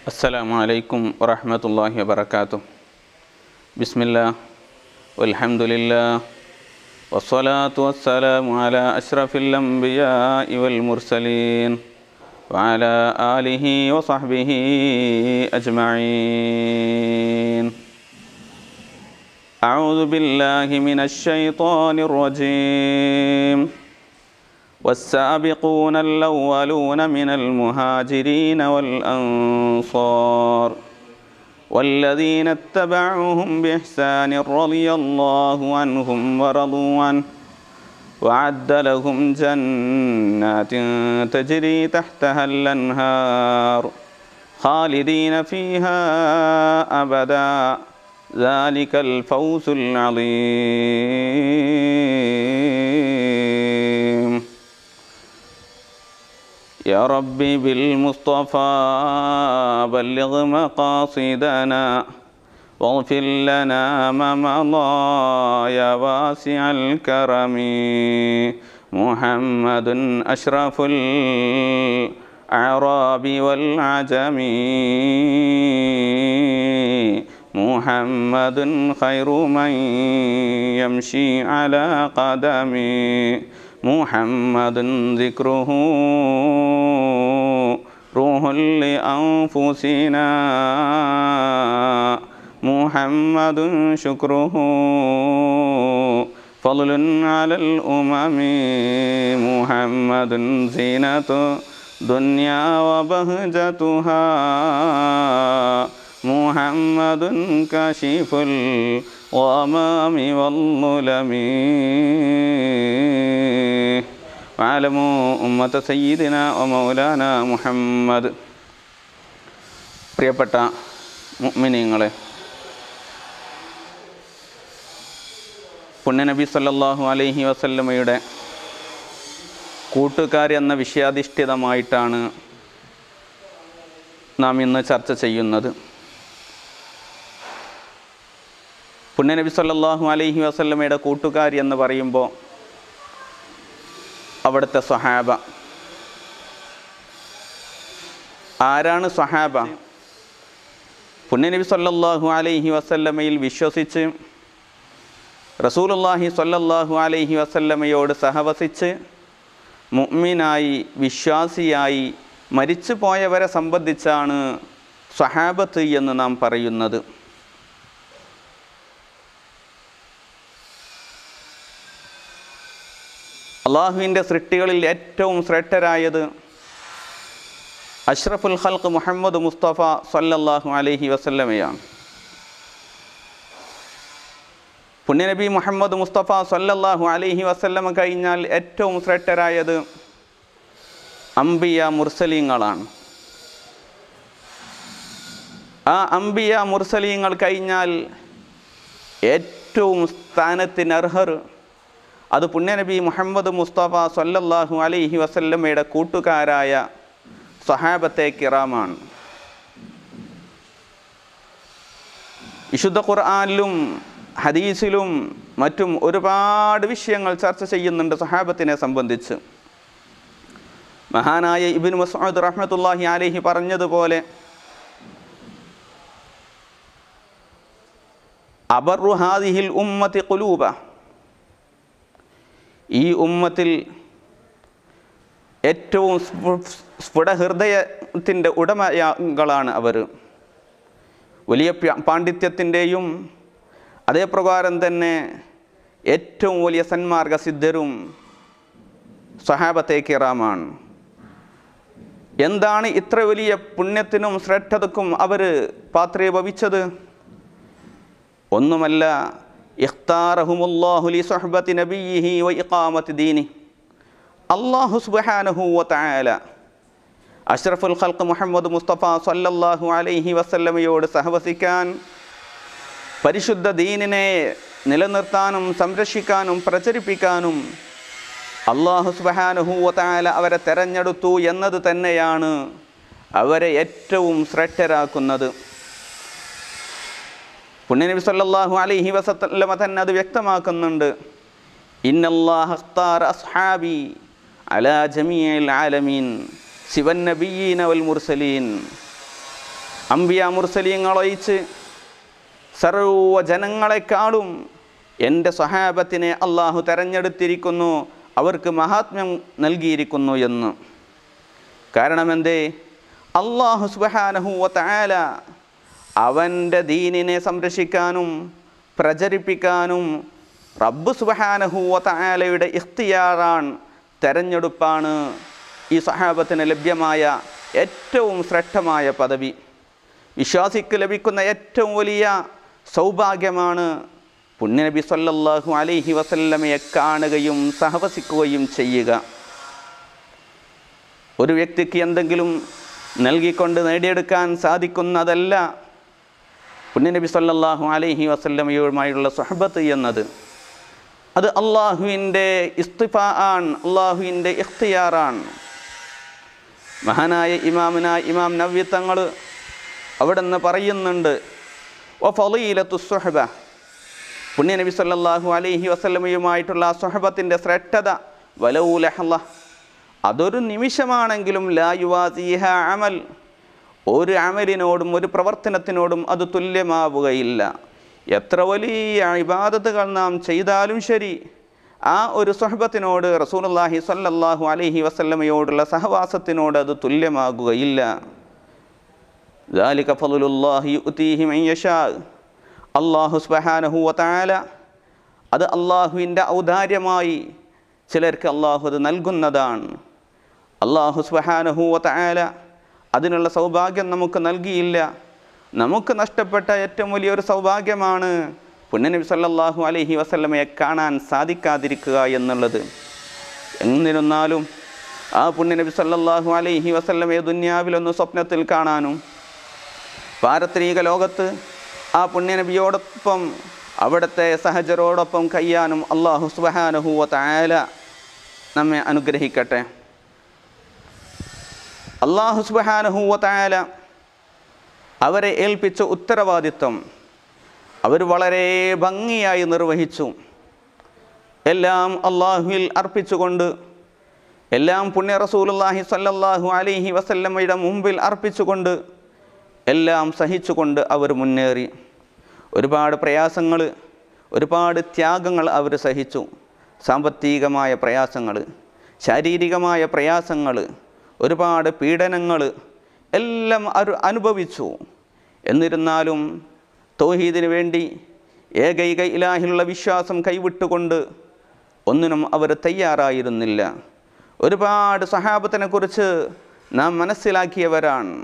السلام عليكم ورحمة الله وبركاته بسم الله والحمد لله والصلاة والسلام على أشرف الأنبياء والمرسلين وعلى آله وصحبه أجمعين أعوذ بالله من الشيطان الرجيم والسابقون الأولون من المهاجرين والأنصار والذين اتبعوهم بإحسان رضي الله عنهم ورضوا عنه وعد لهم جنات تجري تحتها الأنهار خالدين فيها أبدا ذلك الفوز العظيم يا ربي بالمصطفى بلغ مقاصدنا واغفر لنا ما مضى يا واسع الكرم محمد أشرف الأعراب والعجم محمد خير من يمشي على قدمه محمد ذكره روح لأنفسنا محمد شكره فضل على الأمم محمد زينة دنيا وبهجتها محمد كاشف الغمام والظلم وعلموا أمة سيدنا ومولانا محمد പ്രിയപ്പെട്ട മുഅ്മിനീങ്ങളെ പുണ്യനബി സല്ലല്ലാഹു അലൈഹി വസല്ലമയുടെ കൂട്ടുകാർ എന്ന വിഷയാധിഷ്ഠിതമായിട്ടാണ് നാം ഇന്ന് ചർച്ച ചെയ്യുന്നത് പുണ്യനബി സല്ലല്ലാഹു അലൈഹി വസല്ലമയുടെ കൂട്ടുകാരി എന്ന് പറയുമ്പോൾ അവിടുത്തെ സ്വഹാബ ആരാണ് സ്വഹാബ പുണ്യനബി സല്ലല്ലാഹു അലൈഹി വസല്ലമയിൽ വിശ്വസിച്ച് റസൂലുള്ളാഹി സല്ലല്ലാഹു അലൈഹി വസല്ലമയോട് സഹവസിച്ച് മുഅ്മിനായി വിശ്വാസിയായി മരിച്ചു പോയവരെ സംബന്ധിച്ചാണ് സ്വഹാബത്ത് എന്ന് നാം പറയുന്നത് അള്ളാഹുവിൻ്റെ സൃഷ്ടികളിൽ ഏറ്റവും ശ്രേഷ്ഠരായത് അഷ്റഫുൽ ഖൽക്ക് മുഹമ്മദ് മുസ്തഫ സല്ലല്ലാഹു അലൈഹി വസല്ലമയാണ് പുണ്യനബി മുഹമ്മദ് മുസ്തഫ സല്ലല്ലാഹു അലൈഹി വസല്ലമ കഴിഞ്ഞാൽ ഏറ്റവും ശ്രേഷ്ഠരായത് അംബിയ മുർസലീങ്ങളാണ് ആ അംബിയ മുർസലീങ്ങൾ കഴിഞ്ഞാൽ ഏറ്റവും സ്ഥാനത്തിന് അർഹർ അത് പുണ്യനബി മുഹമ്മദ് മുസ്തഫ സല്ലല്ലാഹു അലൈഹി വസല്ലമ്മയുടെ കൂട്ടുകാരായ സഹാബത്തെ കിറാമാണ് വിശുദ്ധ ഖുർആാനിലും ഹദീസിലും മറ്റും ഒരുപാട് വിഷയങ്ങൾ ചർച്ച ചെയ്യുന്നുണ്ട് സഹാബത്തിനെ സംബന്ധിച്ച് മഹാനായ ഇബിൻ മസൂദ് റഹ്മത്തുല്ലാഹി അലൈഹി പറഞ്ഞതുപോലെ അബറു ഹാദിഹിൽ ഉമ്മത്തി കുലൂബ ഈ ഉമ്മത്തിൽ ഏറ്റവും സ്ഫുടഹൃദയത്തിൻ്റെ ഉടമകളാണ് അവർ വലിയ പാണ്ഡിത്യത്തിൻ്റെയും അതേപ്രകാരം തന്നെ ഏറ്റവും വലിയ സന്മാർഗ സിദ്ധരും സഹാബത്തെ കിറാമാണ് എന്താണ് ഇത്ര വലിയ പുണ്യത്തിനും ശ്രേഷ്ഠതക്കും അവർ പാത്രീഭവിച്ചത് ഒന്നുമല്ല ഇഖ്താറഹുമുല്ലാഹു ലി സുഹ്ബത്തി നബിയിഹി വ ഇഖാമത്തി ദീനി അല്ലാഹു സുബ്ഹാനഹു വ തആല അഷ്റഫുൽ ഖൽഖ് മുഹമ്മദ് മുസ്തഫ സല്ലല്ലാഹു അലൈഹി വസല്ലമയോട് സഹവസിക്കാൻ പരിശുദ്ധ ദീനിനെ നിലനിർത്താനും സംരക്ഷിക്കാനും പ്രചരിപ്പിക്കാനും അള്ളാഹു സുബ്ഹാനഹു വ തആല അവരെ തെരഞ്ഞെടുത്തു എന്നത് തന്നെയാണ് അവരെ ഏറ്റവും ശ്രേഷ്ഠരാക്കുന്നത് പുണ്യനബി സല്ലല്ലാഹു അലൈഹി വസല്ലമ തന്നെ അത് വ്യക്തമാക്കുന്നുണ്ട് ഇന്നല്ലാഹ അഖ്താറ അസ്ഹാബി അലാ ജമീഅൽ ആലമീൻ സിവൻ നബിയീന വൽ മുർസലീൻ അംബിയ മുർസലീങ്ങളൊഴിച്ച് സർവ ജനങ്ങളെക്കാളും എൻ്റെ സ്വഹാബത്തിനെ അള്ളാഹു തെരഞ്ഞെടുത്തിരിക്കുന്നു അവർക്ക് മഹാത്മ്യം നൽകിയിരിക്കുന്നു എന്ന് കാരണം എന്തേ അള്ളാഹു സുബഹാനഹുവ തആല അവൻ്റെ ദീനിനെ സംരക്ഷിക്കാനും പ്രചരിപ്പിക്കാനും റബ്ബ് സുബഹാനഹുവ തആലയുടെ ഇഖ്തിയാറാണ് തെരഞ്ഞെടുപ്പാണ് ഈ സഹാബത്തിന് ലഭ്യമായ ഏറ്റവും ശ്രേഷ്ഠമായ പദവി വിശ്വാസിക്ക് ലഭിക്കുന്ന ഏറ്റവും വലിയ സൗഭാഗ്യമാണ് പുണ്യനബി സല്ലല്ലാഹു അലൈഹി വസല്ലമയെ കാണുകയും സഹവസിക്കുകയും ചെയ്യുക ഒരു വ്യക്തിക്ക് എന്തെങ്കിലും നൽകിക്കൊണ്ട് നേടിയെടുക്കാൻ സാധിക്കുന്നതല്ല പുണ്യനബി സല്ലല്ലാഹു അലൈഹി വസല്ലമയുമായുള്ള സ്വഹബത്ത് എന്നത് അത് അള്ളാഹുവിൻ്റെ ഇസ്തിഫ ആണ് അള്ളാഹുവിൻ്റെ ഇഖ്തിയാറാണ് മഹാനായ ഇമാമിനായ ഇമാം നവ്യ തങ്ങൾ അവിടെ നിന്ന് പറയുന്നുണ്ട് ഒ ഫലീലത്തു സുഹബ പുണ്യനബി സല്ലല്ലാഹു അലൈഹി വസല്ലമയുമായിട്ടുള്ള ആ സുഹബത്തിൻ്റെ ശ്രേഷ്ഠത വലൗലഹല്ല അതൊരു നിമിഷമാണെങ്കിലും ലാ യുവാസീഹ അമൽ ഒരു അമലിനോടും ഒരു പ്രവർത്തനത്തിനോടും അത് തുല്യമാവുകയില്ല എത്ര വലിയ ഇബാദത്തുകൾ നാം ചെയ്താലും ശരി ആ ഒരു സ്വഹബത്തിനോട് റസൂലുള്ളാഹി സ്വല്ലല്ലാഹു അലൈഹി വസല്ലമയോടുള്ള സഹവാസത്തിനോട് അത് തുല്യമാകുകയില്ല ذلك فضل الله يؤتيه من يشاء അള്ളാഹു സുബ്ഹാനഹു വതആല അത് അള്ളാഹുവിൻ്റെ ഔദാര്യമായി ചിലർക്ക് അള്ളാഹു അത് നൽകുന്നതാണ് അള്ളാഹു സുബ്ഹാനഹു വതആല അതിനുള്ള സൗഭാഗ്യം നമുക്ക് നൽകിയില്ല നമുക്ക് നഷ്ടപ്പെട്ട ഏറ്റവും വലിയൊരു സൗഭാഗ്യമാണ് പുണ്യനബി സല്ലല്ലാഹു അലൈഹി വസല്ലമയെ കാണാൻ സാധിക്കാതിരിക്കുക എന്നുള്ളത് എന്നിരുന്നാലും ആ പുണ്യനബി സല്ലല്ലാഹു അലൈഹി വസല്ലമയെ ദുന്യാവിലൊന്ന് സ്വപ്നത്തിൽ കാണാനും പാരത്രിക ലോകത്ത് ആ പുണ്യനബിയോടൊപ്പം അവിടുത്തെ സഹജരോടൊപ്പം കഴിയാനും അള്ളാഹു സുബഹാനഹുവ തായാല നമ്മെ അനുഗ്രഹിക്കട്ടെ അള്ളാഹു സുബഹാനഹുവ തായാല അവരെ ഏൽപ്പിച്ച ഉത്തരവാദിത്വം അവർ വളരെ ഭംഗിയായി നിർവഹിച്ചു എല്ലാം അള്ളാഹുവിൽ അർപ്പിച്ചുകൊണ്ട് എല്ലാം പുണ്യ റസൂലുള്ളാഹി സ്വല്ലല്ലാഹു അലൈഹി വസല്ലമയുടെ മുമ്പിൽ അർപ്പിച്ചുകൊണ്ട് എല്ലാം സഹിച്ചുകൊണ്ട് അവർ മുന്നേറി ഒരുപാട് പ്രയാസങ്ങൾ ഒരുപാട് ത്യാഗങ്ങൾ അവർ സഹിച്ചു സാമ്പത്തികമായ പ്രയാസങ്ങൾ ശാരീരികമായ പ്രയാസങ്ങൾ ഒരുപാട് പീഡനങ്ങൾ എല്ലാം അവർ അനുഭവിച്ചു എന്നിരുന്നാലും തൗഹീദിന് വേണ്ടി ഏകൈക ഇലാഹിലുള്ള വിശ്വാസം കൈവിട്ടുകൊണ്ട് ഒന്നിനും അവർ തയ്യാറായിരുന്നില്ല ഒരുപാട് സഹാബത്തിനെക്കുറിച്ച് നാം മനസ്സിലാക്കിയവരാണ്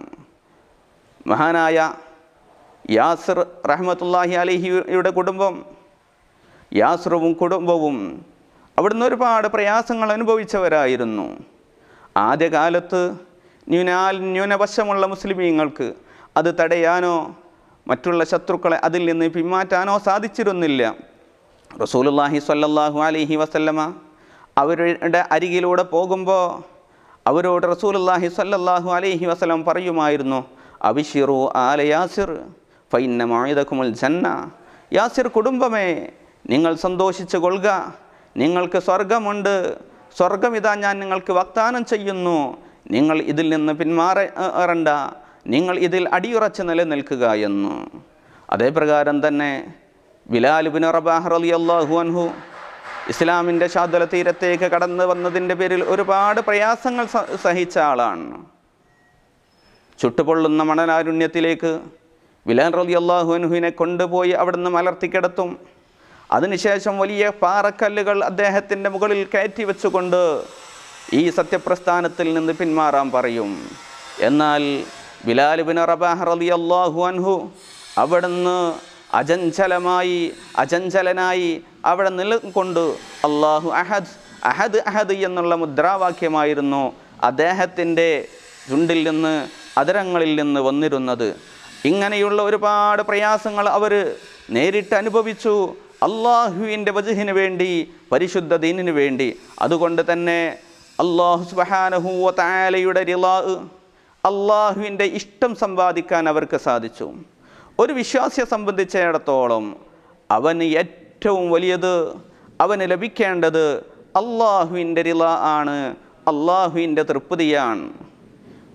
മഹാനായ യാസിർ റഹ്മത്തുല്ലാഹി അലിഹിയുടെ കുടുംബം യാസിറും കുടുംബവും അവിടുന്ന് ഒരുപാട് പ്രയാസങ്ങൾ അനുഭവിച്ചവരായിരുന്നു ആദ്യകാലത്ത് ന്യൂനാൽ ന്യൂനപക്ഷമുള്ള മുസ്ലിമീങ്ങൾക്ക് അത് തടയാനോ മറ്റുള്ള ശത്രുക്കളെ അതിൽ നിന്ന് പിന്മാറ്റാനോ സാധിച്ചിരുന്നില്ല റസൂലുള്ളാഹി സ്വല്ലല്ലാഹു അലൈഹി വസല്ലമ അവരുടെ അരികിലൂടെ പോകുമ്പോൾ അവരോട് റസൂലുള്ളാഹി സ്വല്ലല്ലാഹു അലൈഹി വസല്ലം പറയുമായിരുന്നു അബിഷിറു ആല യാസിർ ഫൈന്ന മായുദക്കുമുൽ ജന്ന യാസിർ കുടുംബമേ നിങ്ങൾ സന്തോഷിച്ചു കൊള്ളുക നിങ്ങൾക്ക് സ്വർഗമുണ്ട് സ്വർഗം ഇതാ ഞാൻ നിങ്ങൾക്ക് വാഗ്ദാനം ചെയ്യുന്നു നിങ്ങൾ ഇതിൽ നിന്ന് പിന്മാറണ്ട നിങ്ങൾ ഇതിൽ അടിയുറച്ച് നിലനിൽക്കുക എന്ന് അതേ പ്രകാരം തന്നെ ബിലാലുബിൻ റബാഹ് അലി അള്ളാഹു അൻഹു ഇസ്ലാമിൻ്റെ ശാദ്വല തീരത്തേക്ക് കടന്നു വന്നതിൻ്റെ പേരിൽ ഒരുപാട് പ്രയാസങ്ങൾ സ- സഹിച്ച ആളാണ് ചുട്ടുപൊള്ളുന്ന മണലാരുണ്യത്തിലേക്ക് ബിലാൽ റലി അള്ളാഹുവിനെ കൊണ്ടുപോയി അവിടുന്ന് മലർത്തിക്കിടത്തും അതിനുശേഷം വലിയ പാറക്കല്ലുകൾ അദ്ദേഹത്തിൻ്റെ മുകളിൽ കയറ്റി വെച്ചുകൊണ്ട് ഈ സത്യപ്രസ്ഥാനത്തിൽ നിന്ന് പിന്മാറാൻ പറയും എന്നാൽ ബിലാലുബിൻ റബാഹ് റലി അള്ളാഹു അൻഹു അവിടുന്ന് അജഞ്ചലമായി അചഞ്ചലനായി അവിടെ നിലകൊണ്ട് അള്ളാഹു അഹദ് അഹദ് അഹദ് എന്നുള്ള മുദ്രാവാക്യമായിരുന്നു അദ്ദേഹത്തിൻ്റെ ചുണ്ടിൽ നിന്ന് അതരങ്ങളിൽ നിന്ന് വന്നിരുന്നത് ഇങ്ങനെയുള്ള ഒരുപാട് പ്രയാസങ്ങൾ അവർ നേരിട്ട് അനുഭവിച്ചു അള്ളാഹുവിൻ്റെ വജുഹിന് വേണ്ടി പരിശുദ്ധ ദീനിന് വേണ്ടി അതുകൊണ്ട് തന്നെ അള്ളാഹു സുബഹാനഹുവ താലയുടെ റിലാ അള്ളാഹുവിൻ്റെ ഇഷ്ടം സമ്പാദിക്കാൻ അവർക്ക് സാധിച്ചു ഒരു വിശ്വാസിയെ സംബന്ധിച്ചിടത്തോളം അവന് ഏറ്റവും വലിയത് അവന് ലഭിക്കേണ്ടത് അള്ളാഹുവിൻ്റെ റില ആണ് അള്ളാഹുവിൻ്റെ തൃപ്തിയാണ്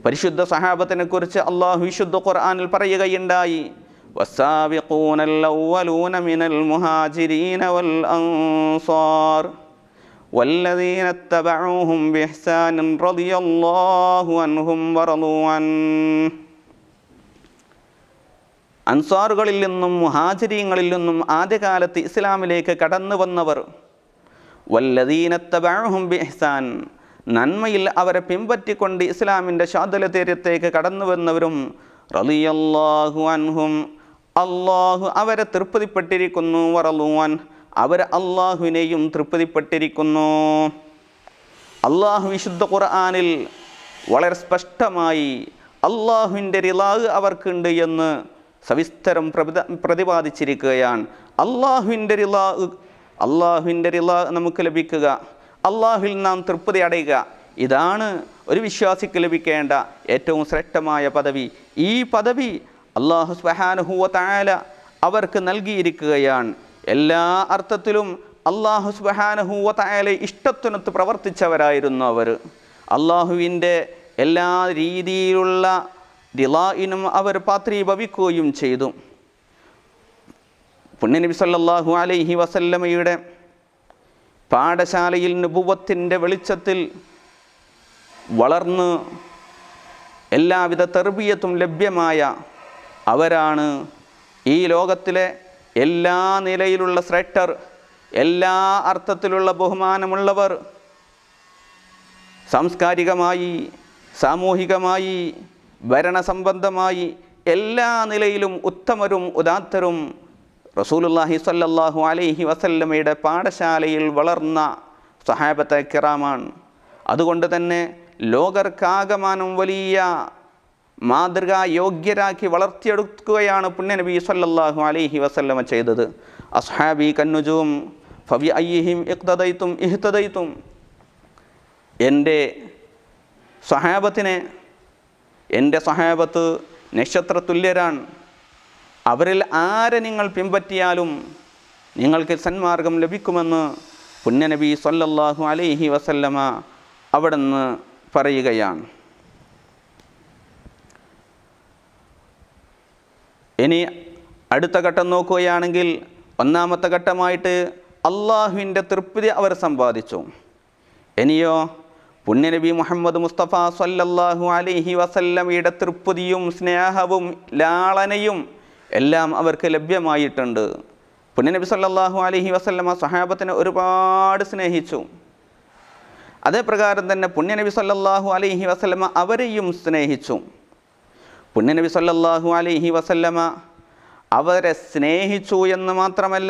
പരിശുദ്ധ സഹാബത്തിനെ കുറിച്ച് അള്ളാഹു വിശുദ്ധ ഖുർആനിൽ പറയുകയുണ്ടായി والسابقون الأولون من المهاجرين والأنصار والذين اتبعوهم بإحسان رضي الله عنهم ورضوا عنه അൻസാറുകളിൽ നിന്നും മുഹാചരീങ്ങളിൽ നിന്നും ആദ്യകാലത്ത് ഇസ്ലാമിലേക്ക് കടന്നു വന്നവർ വല്ലദീനത്തബഅഹും ബിഹ്സാൻ നന്മയിൽ അവരെ പിൻപറ്റിക്കൊണ്ട് ഇസ്ലാമിൻ്റെ ശാദല തീരത്തേക്ക് കടന്നു വന്നവരും റളിയല്ലാഹു അൻഹും അള്ളാഹു അവരെ തൃപ്തിപ്പെട്ടിരിക്കുന്നു വറലുവാൻ അവർ അള്ളാഹുവിനെയും തൃപ്തിപ്പെട്ടിരിക്കുന്നു അള്ളാഹു വിശുദ്ധ ഖുർആനിൽ വളരെ സ്പഷ്ടമായി അള്ളാഹുവിൻ്റെ റിലാഹ് അവർക്കുണ്ട് എന്ന് സവിസ്തരം പ്രവിത പ്രതിപാദിച്ചിരിക്കുകയാണ് അള്ളാഹുവിൻ്റെ റിലാഹ് അള്ളാഹുവിൻ്റെ റിലാ നമുക്ക് ലഭിക്കുക അള്ളാഹുവിൽ നാം തൃപ്തി അടയുക ഇതാണ് ഒരു വിശ്വാസിക്ക് ലഭിക്കേണ്ട ഏറ്റവും ശ്രേഷ്ഠമായ പദവി ഈ പദവി അള്ളാഹു സ്ബഹാനുഹുവ തായാല അവർക്ക് നൽകിയിരിക്കുകയാണ് എല്ലാ അർത്ഥത്തിലും അള്ളാഹു സ്ബഹാനുഹുവ തായാല ഇഷ്ടത്തിനൊത്ത് പ്രവർത്തിച്ചവരായിരുന്നു അവർ അള്ളാഹുവിൻ്റെ എല്ലാ രീതിയിലുള്ള റിലായിനും അവർ പാത്രീഭവിക്കുകയും ചെയ്തു പുണ്യനബി സല്ലല്ലാഹു അലൈഹി വസല്ലമയുടെ പാഠശാലയിൽ നുപുവത്തിൻ്റെ വെളിച്ചത്തിൽ വളർന്ന് എല്ലാവിധ തെർബിയത്തും ലഭ്യമായ അവരാണ് ഈ ലോകത്തിലെ എല്ലാ നിലയിലുള്ള ശ്രേഷ്ഠർ എല്ലാ അർത്ഥത്തിലുള്ള ബഹുമാനമുള്ളവർ സാംസ്കാരികമായി സാമൂഹികമായി ഭരണസംബന്ധമായി എല്ലാ നിലയിലും ഉത്തമരും ഉദാത്തരും റസൂലുല്ലാഹി സ്വല്ലല്ലാഹു അലൈഹി വസല്ലമയുടെ പാഠശാലയിൽ വളർന്ന സഹാബത്തെ കിറാമാണ് അതുകൊണ്ട് തന്നെ ലോകർക്കാകമാനം വലിയ മാതൃകാ യോഗ്യരാക്കി വളർത്തിയെടുക്കുകയാണ് പുണ്യനബി സല്ലല്ലാഹു അലൈഹി വസല്ലമ ചെയ്തത് അസ്ഹാബി കന്നുജും ഫവി അയ്യിഹിം ഇഖ്തദൈത്തും ഇഹ്തദൈത്തും എൻ്റെ സഹാബത്തിനെ എൻ്റെ സഹാബത്ത് നക്ഷത്രതുല്യരാണ് അവരിൽ ആരെ നിങ്ങൾ പിൻപറ്റിയാലും നിങ്ങൾക്ക് സന്മാർഗം ലഭിക്കുമെന്ന് പുണ്യനബി സല്ലല്ലാഹു അലൈഹി വസല്ലമ അവിടുന്ന് പറയുകയാണ് ഇനി അടുത്ത ഘട്ടം നോക്കുകയാണെങ്കിൽ ഒന്നാമത്തെ ഘട്ടമായിട്ട് അള്ളാഹുവിൻ്റെ തൃപ്തി അവർ സമ്പാദിച്ചു ഇനിയോ പുണ്യനബി മുഹമ്മദ് മുസ്തഫ സല്ലല്ലാഹു അലൈഹി വസല്ലമയുടെ തൃപ്തിയും സ്നേഹവും ലാളനയും എല്ലാം അവർക്ക് ലഭ്യമായിട്ടുണ്ട് പുണ്യനബി സല്ലല്ലാഹു അലൈഹി വസല്ലമ സഹാബത്തിനെ ഒരുപാട് സ്നേഹിച്ചു അതേപ്രകാരം തന്നെ പുണ്യനബി സല്ലല്ലാഹു അലൈഹി വസല്ലമ അവരെയും സ്നേഹിച്ചു പുണ്യനബി സല്ലല്ലാഹു അലൈഹി വസല്ലമ അവരെ സ്നേഹിച്ചു എന്ന് മാത്രമല്ല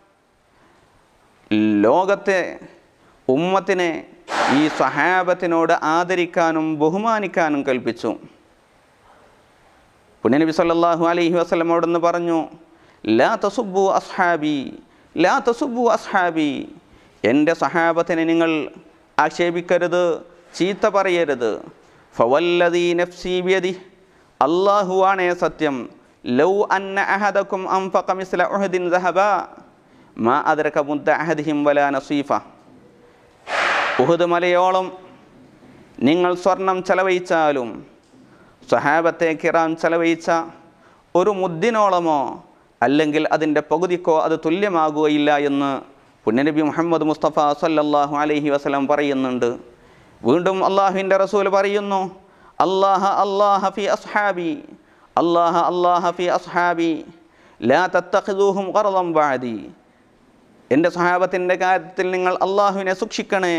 ലോകത്തെ ഉമ്മത്തിനെ ഈ സഹാബത്തിനോട് ആദരിക്കാനും ബഹുമാനിക്കാനും കൽപ്പിച്ചു പുണ്യനബി സല്ലല്ലാഹു അലൈഹി വസല്ലമോടെന്ന് പറഞ്ഞു ലാ തസുബു അസ്ഹാബി ലാ തസുബു അസ്ഹാബി എൻ്റെ സഹാബത്തിനെ നിങ്ങൾ ആക്ഷേപിക്കരുത് ചീത്ത പറയരുത് ഫവല്ലദീ നഫ്സി ബിയദി അള്ളാഹുവാണേ സത്യം ലൗ അന്ന അഹദക്കും അംഫഖ മിസ്ല ഉഹദിൻ ദഹബ മാ അദ്രക മുദ്ദ അഹദിഹിം വലാ നസീഫ ഉഹുദ് മലയോളം നിങ്ങൾ സ്വർണം ചെലവഴിച്ചാലും സഹാബത്തെ കിറാം ചെലവഴിച്ച ഒരു മുദ്ദിനോളമോ അല്ലെങ്കിൽ അതിൻ്റെ പകുതിക്കോ അത് തുല്യമാകുകയില്ല എന്ന് പുണ്യനബി മുഹമ്മദ് മുസ്തഫ സല്ലല്ലാഹു അലൈഹി വസല്ലം പറയുന്നുണ്ട് വീണ്ടും അള്ളാഹുവിൻ്റെ റസൂൽ പറയുന്നു അള്ളാഹ അള്ളാഹ ഫി അസ്ഹാബി അള്ളാഹ അള്ളാഹ ഫി അസ്ഹാബി ലാ തത്തഖിദൂഹും ഖറദം ബഅദി എൻ്റെ സഹാബത്തിൻ്റെ കാര്യത്തിൽ നിങ്ങൾ അള്ളാഹുവിനെ സൂക്ഷിക്കണേ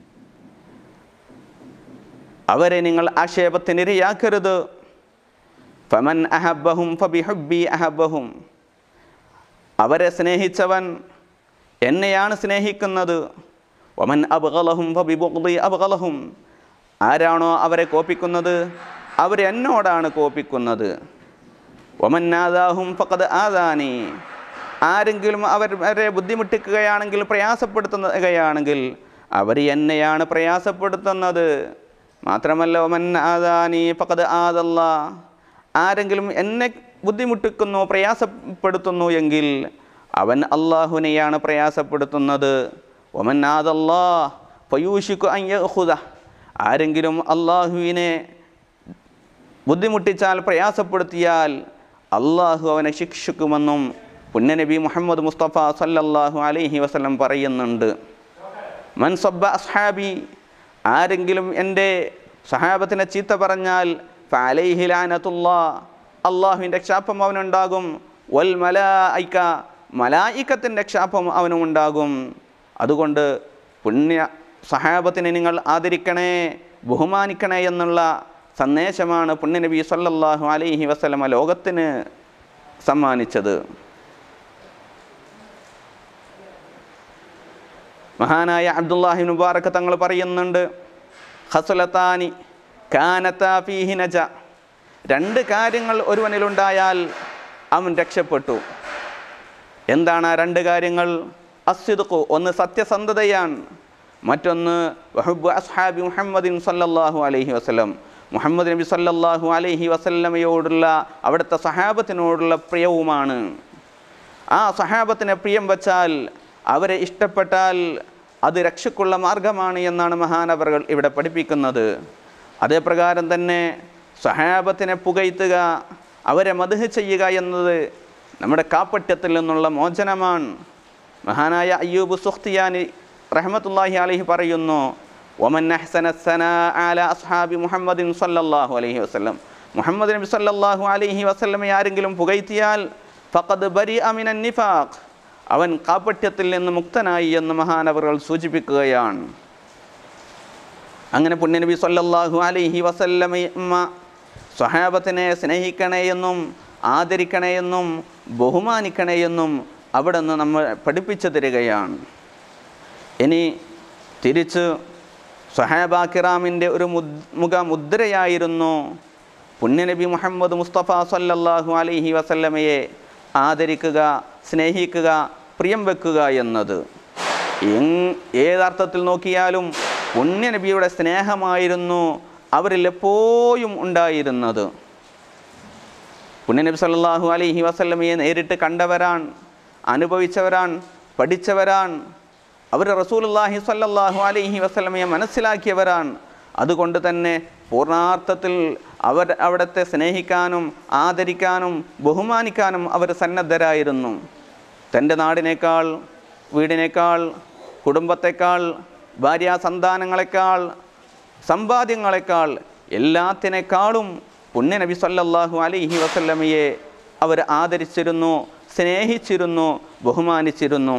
അവരെ നിങ്ങൾ ആക്ഷേപത്തിനിരയാക്കരുത് ഫമൻ അഹബഹും ഫബിഹുബി അഹബഹും അവരെ സ്നേഹിച്ചവൻ എന്നെയാണ് സ്നേഹിക്കുന്നത് വമൻ അബ്ഗലഹും ഫബിബുഗ്ദി അബ്ഗലഹും ആരാണോ അവരെ കോപ്പിക്കുന്നത് അവർ എന്നോടാണ് കോപ്പിക്കുന്നത് വമൻ നാദാഹും ഫഖദ് ആദാനി ആരെങ്കിലും അവർ അവരെ ബുദ്ധിമുട്ടിക്കുകയാണെങ്കിൽ പ്രയാസപ്പെടുത്തുകയാണെങ്കിൽ അവർ എന്നെയാണ് പ്രയാസപ്പെടുത്തുന്നത് മാത്രമല്ല ഒമൻ ആദാനി ഫഖദ് ആദല്ല ആരെങ്കിലും എന്നെ ബുദ്ധിമുട്ടിക്കുന്നു പ്രയാസപ്പെടുത്തുന്നു എങ്കിൽ അവൻ അള്ളാഹുവിനെയാണ് പ്രയാസപ്പെടുത്തുന്നത് ഒമൻ ആദല്ലാ ഫയൂഷിക്കു അയ്യഹുദ ആരെങ്കിലും അള്ളാഹുവിനെ ബുദ്ധിമുട്ടിച്ചാൽ പ്രയാസപ്പെടുത്തിയാൽ അള്ളാഹു അവനെ ശിക്ഷിക്കുമെന്നും പുണ്യനബി മുഹമ്മദ് മുസ്തഫ സല്ലല്ലാഹു അലൈഹി വസല്ലം പറയുന്നുണ്ട് മൻ സബ്ബ അസ്ഹാബി ആരെങ്കിലും എൻ്റെ സഹാബത്തിനെ ചീത്ത പറഞ്ഞാൽ ഫലൈഹി ലാനത്തുല്ലാ അള്ളാഹുവിൻ്റെ ക്ഷാപം അവനുണ്ടാകും വൽ മലായിക്ക മലായിക്കത്തിൻ്റെ ക്ഷാപം അവനും ഉണ്ടാകും അതുകൊണ്ട് പുണ്യ സഹാബത്തിനെ നിങ്ങൾ ആദരിക്കണേ ബഹുമാനിക്കണേ എന്നുള്ള സന്ദേശമാണ് പുണ്യനബി സല്ലല്ലാഹു അലൈഹി വസല്ലമ ലോകത്തിന് സമ്മാനിച്ചത് മഹാനായ അബ്ദുല്ലാഹി മുബാറക്ക് തങ്ങൾ പറയുന്നുണ്ട് ഹസുലത്താനി കാനത്താ ഫീഹി നജ രണ്ട് കാര്യങ്ങൾ ഒരുവനിലുണ്ടായാൽ അവൻ രക്ഷപ്പെട്ടു എന്താണ് ആ രണ്ട് കാര്യങ്ങൾ അസ്യുദുഖു ഒന്ന് സത്യസന്ധതയാണ് മറ്റൊന്ന് വഹുബ് അസ്ഹാബി മുഹമ്മദിൻ സല്ലല്ലാഹു അലൈഹി വസല്ലം മുഹമ്മദ് നബി സല്ലല്ലാഹു അലൈഹി വസല്ലമയോടുള്ള അവിടുത്തെ സഹാബത്തിനോടുള്ള പ്രിയവുമാണ് ആ സഹാബത്തിനെ പ്രിയം വച്ചാൽ അവരെ ഇഷ്ടപ്പെട്ടാൽ അത് രക്ഷക്കുള്ള മാർഗമാണ് എന്നാണ് മഹാനവറുകൾ ഇവിടെ പഠിപ്പിക്കുന്നത് അതേപ്രകാരം തന്നെ സഹാബത്തിനെ പുകയ്ത്തുക അവരെ മധുഹ ചെയ്യുക എന്നത് നമ്മുടെ കാപ്പട്യത്തിൽ നിന്നുള്ള മോചനമാണ് മഹാനായ അയ്യൂബ് സുഖ്തിയാനി റഹ്മത്തുല്ലാഹി അലൈഹി പറയുന്നു ഒമൻ അഹ്സന സനാ ആല അസ്ഹാബി മുഹമ്മദിൻ സല്ലല്ലാഹു അലൈഹി വസല്ലം മുഹമ്മദ് നബി സല്ലല്ലാഹു അലൈഹി വസല്ലമെ ആരെങ്കിലും പുകയ്ത്തിയാൽ ഫഖദ് ബരി അമിനൻ നിഫാഖ് അവൻ കാപ്പട്യത്തിൽ നിന്ന് മുക്തനായി എന്ന് മഹാനവറുകൾ സൂചിപ്പിക്കുകയാണ് അങ്ങനെ പുണ്യനബി സല്ലല്ലാഹു അലൈഹി വസല്ലമ സ്വഹാബത്തിനെ സ്നേഹിക്കണേ എന്നും ആദരിക്കണേ എന്നും ബഹുമാനിക്കണേ എന്നും അവിടെ നിന്ന് നമ്മൾ പഠിപ്പിച്ചു തരികയാണ് ഇനി തിരിച്ച് സഹാബ കിറാമിൻ്റെ ഒരു മുദ് മുഖ മുദ്രയായിരുന്നു പുണ്യനബി മുഹമ്മദ് മുസ്തഫ സല്ലല്ലാഹു അലൈഹി വസല്ലമയെ ആദരിക്കുക സ്നേഹിക്കുക പ്രിയം വെക്കുക എന്നത് എങ് ഏതർത്ഥത്തിൽ നോക്കിയാലും പുണ്യനബിയുടെ സ്നേഹമായിരുന്നു അവരിൽ എപ്പോഴും ഉണ്ടായിരുന്നത് പുണ്യനബി സല്ലല്ലാഹു അലൈഹി വസല്ലമയെ നേരിട്ട് കണ്ടവരാണ് അനുഭവിച്ചവരാണ് പഠിച്ചവരാണ് അവർ റസൂലുള്ളാഹി സ്വല്ലല്ലാഹു അലൈഹി വസല്ലമയെ മനസ്സിലാക്കിയവരാണ് അതുകൊണ്ട് തന്നെ പൂർണാർത്ഥത്തിൽ അവർ അവിടത്തെ സ്നേഹിക്കാനും ആദരിക്കാനും ബഹുമാനിക്കാനും അവർ സന്നദ്ധരായിരുന്നു തൻ്റെ നാടിനേക്കാൾ വീടിനേക്കാൾ കുടുംബത്തെക്കാൾ ഭാര്യാ സന്താനങ്ങളെക്കാൾ സമ്പാദ്യങ്ങളെക്കാൾ എല്ലാത്തിനേക്കാളും പുണ്യനബി സല്ലല്ലാഹു അലൈഹി വസല്ലമയെ അവർ ആദരിച്ചിരുന്നു സ്നേഹിച്ചിരുന്നു ബഹുമാനിച്ചിരുന്നു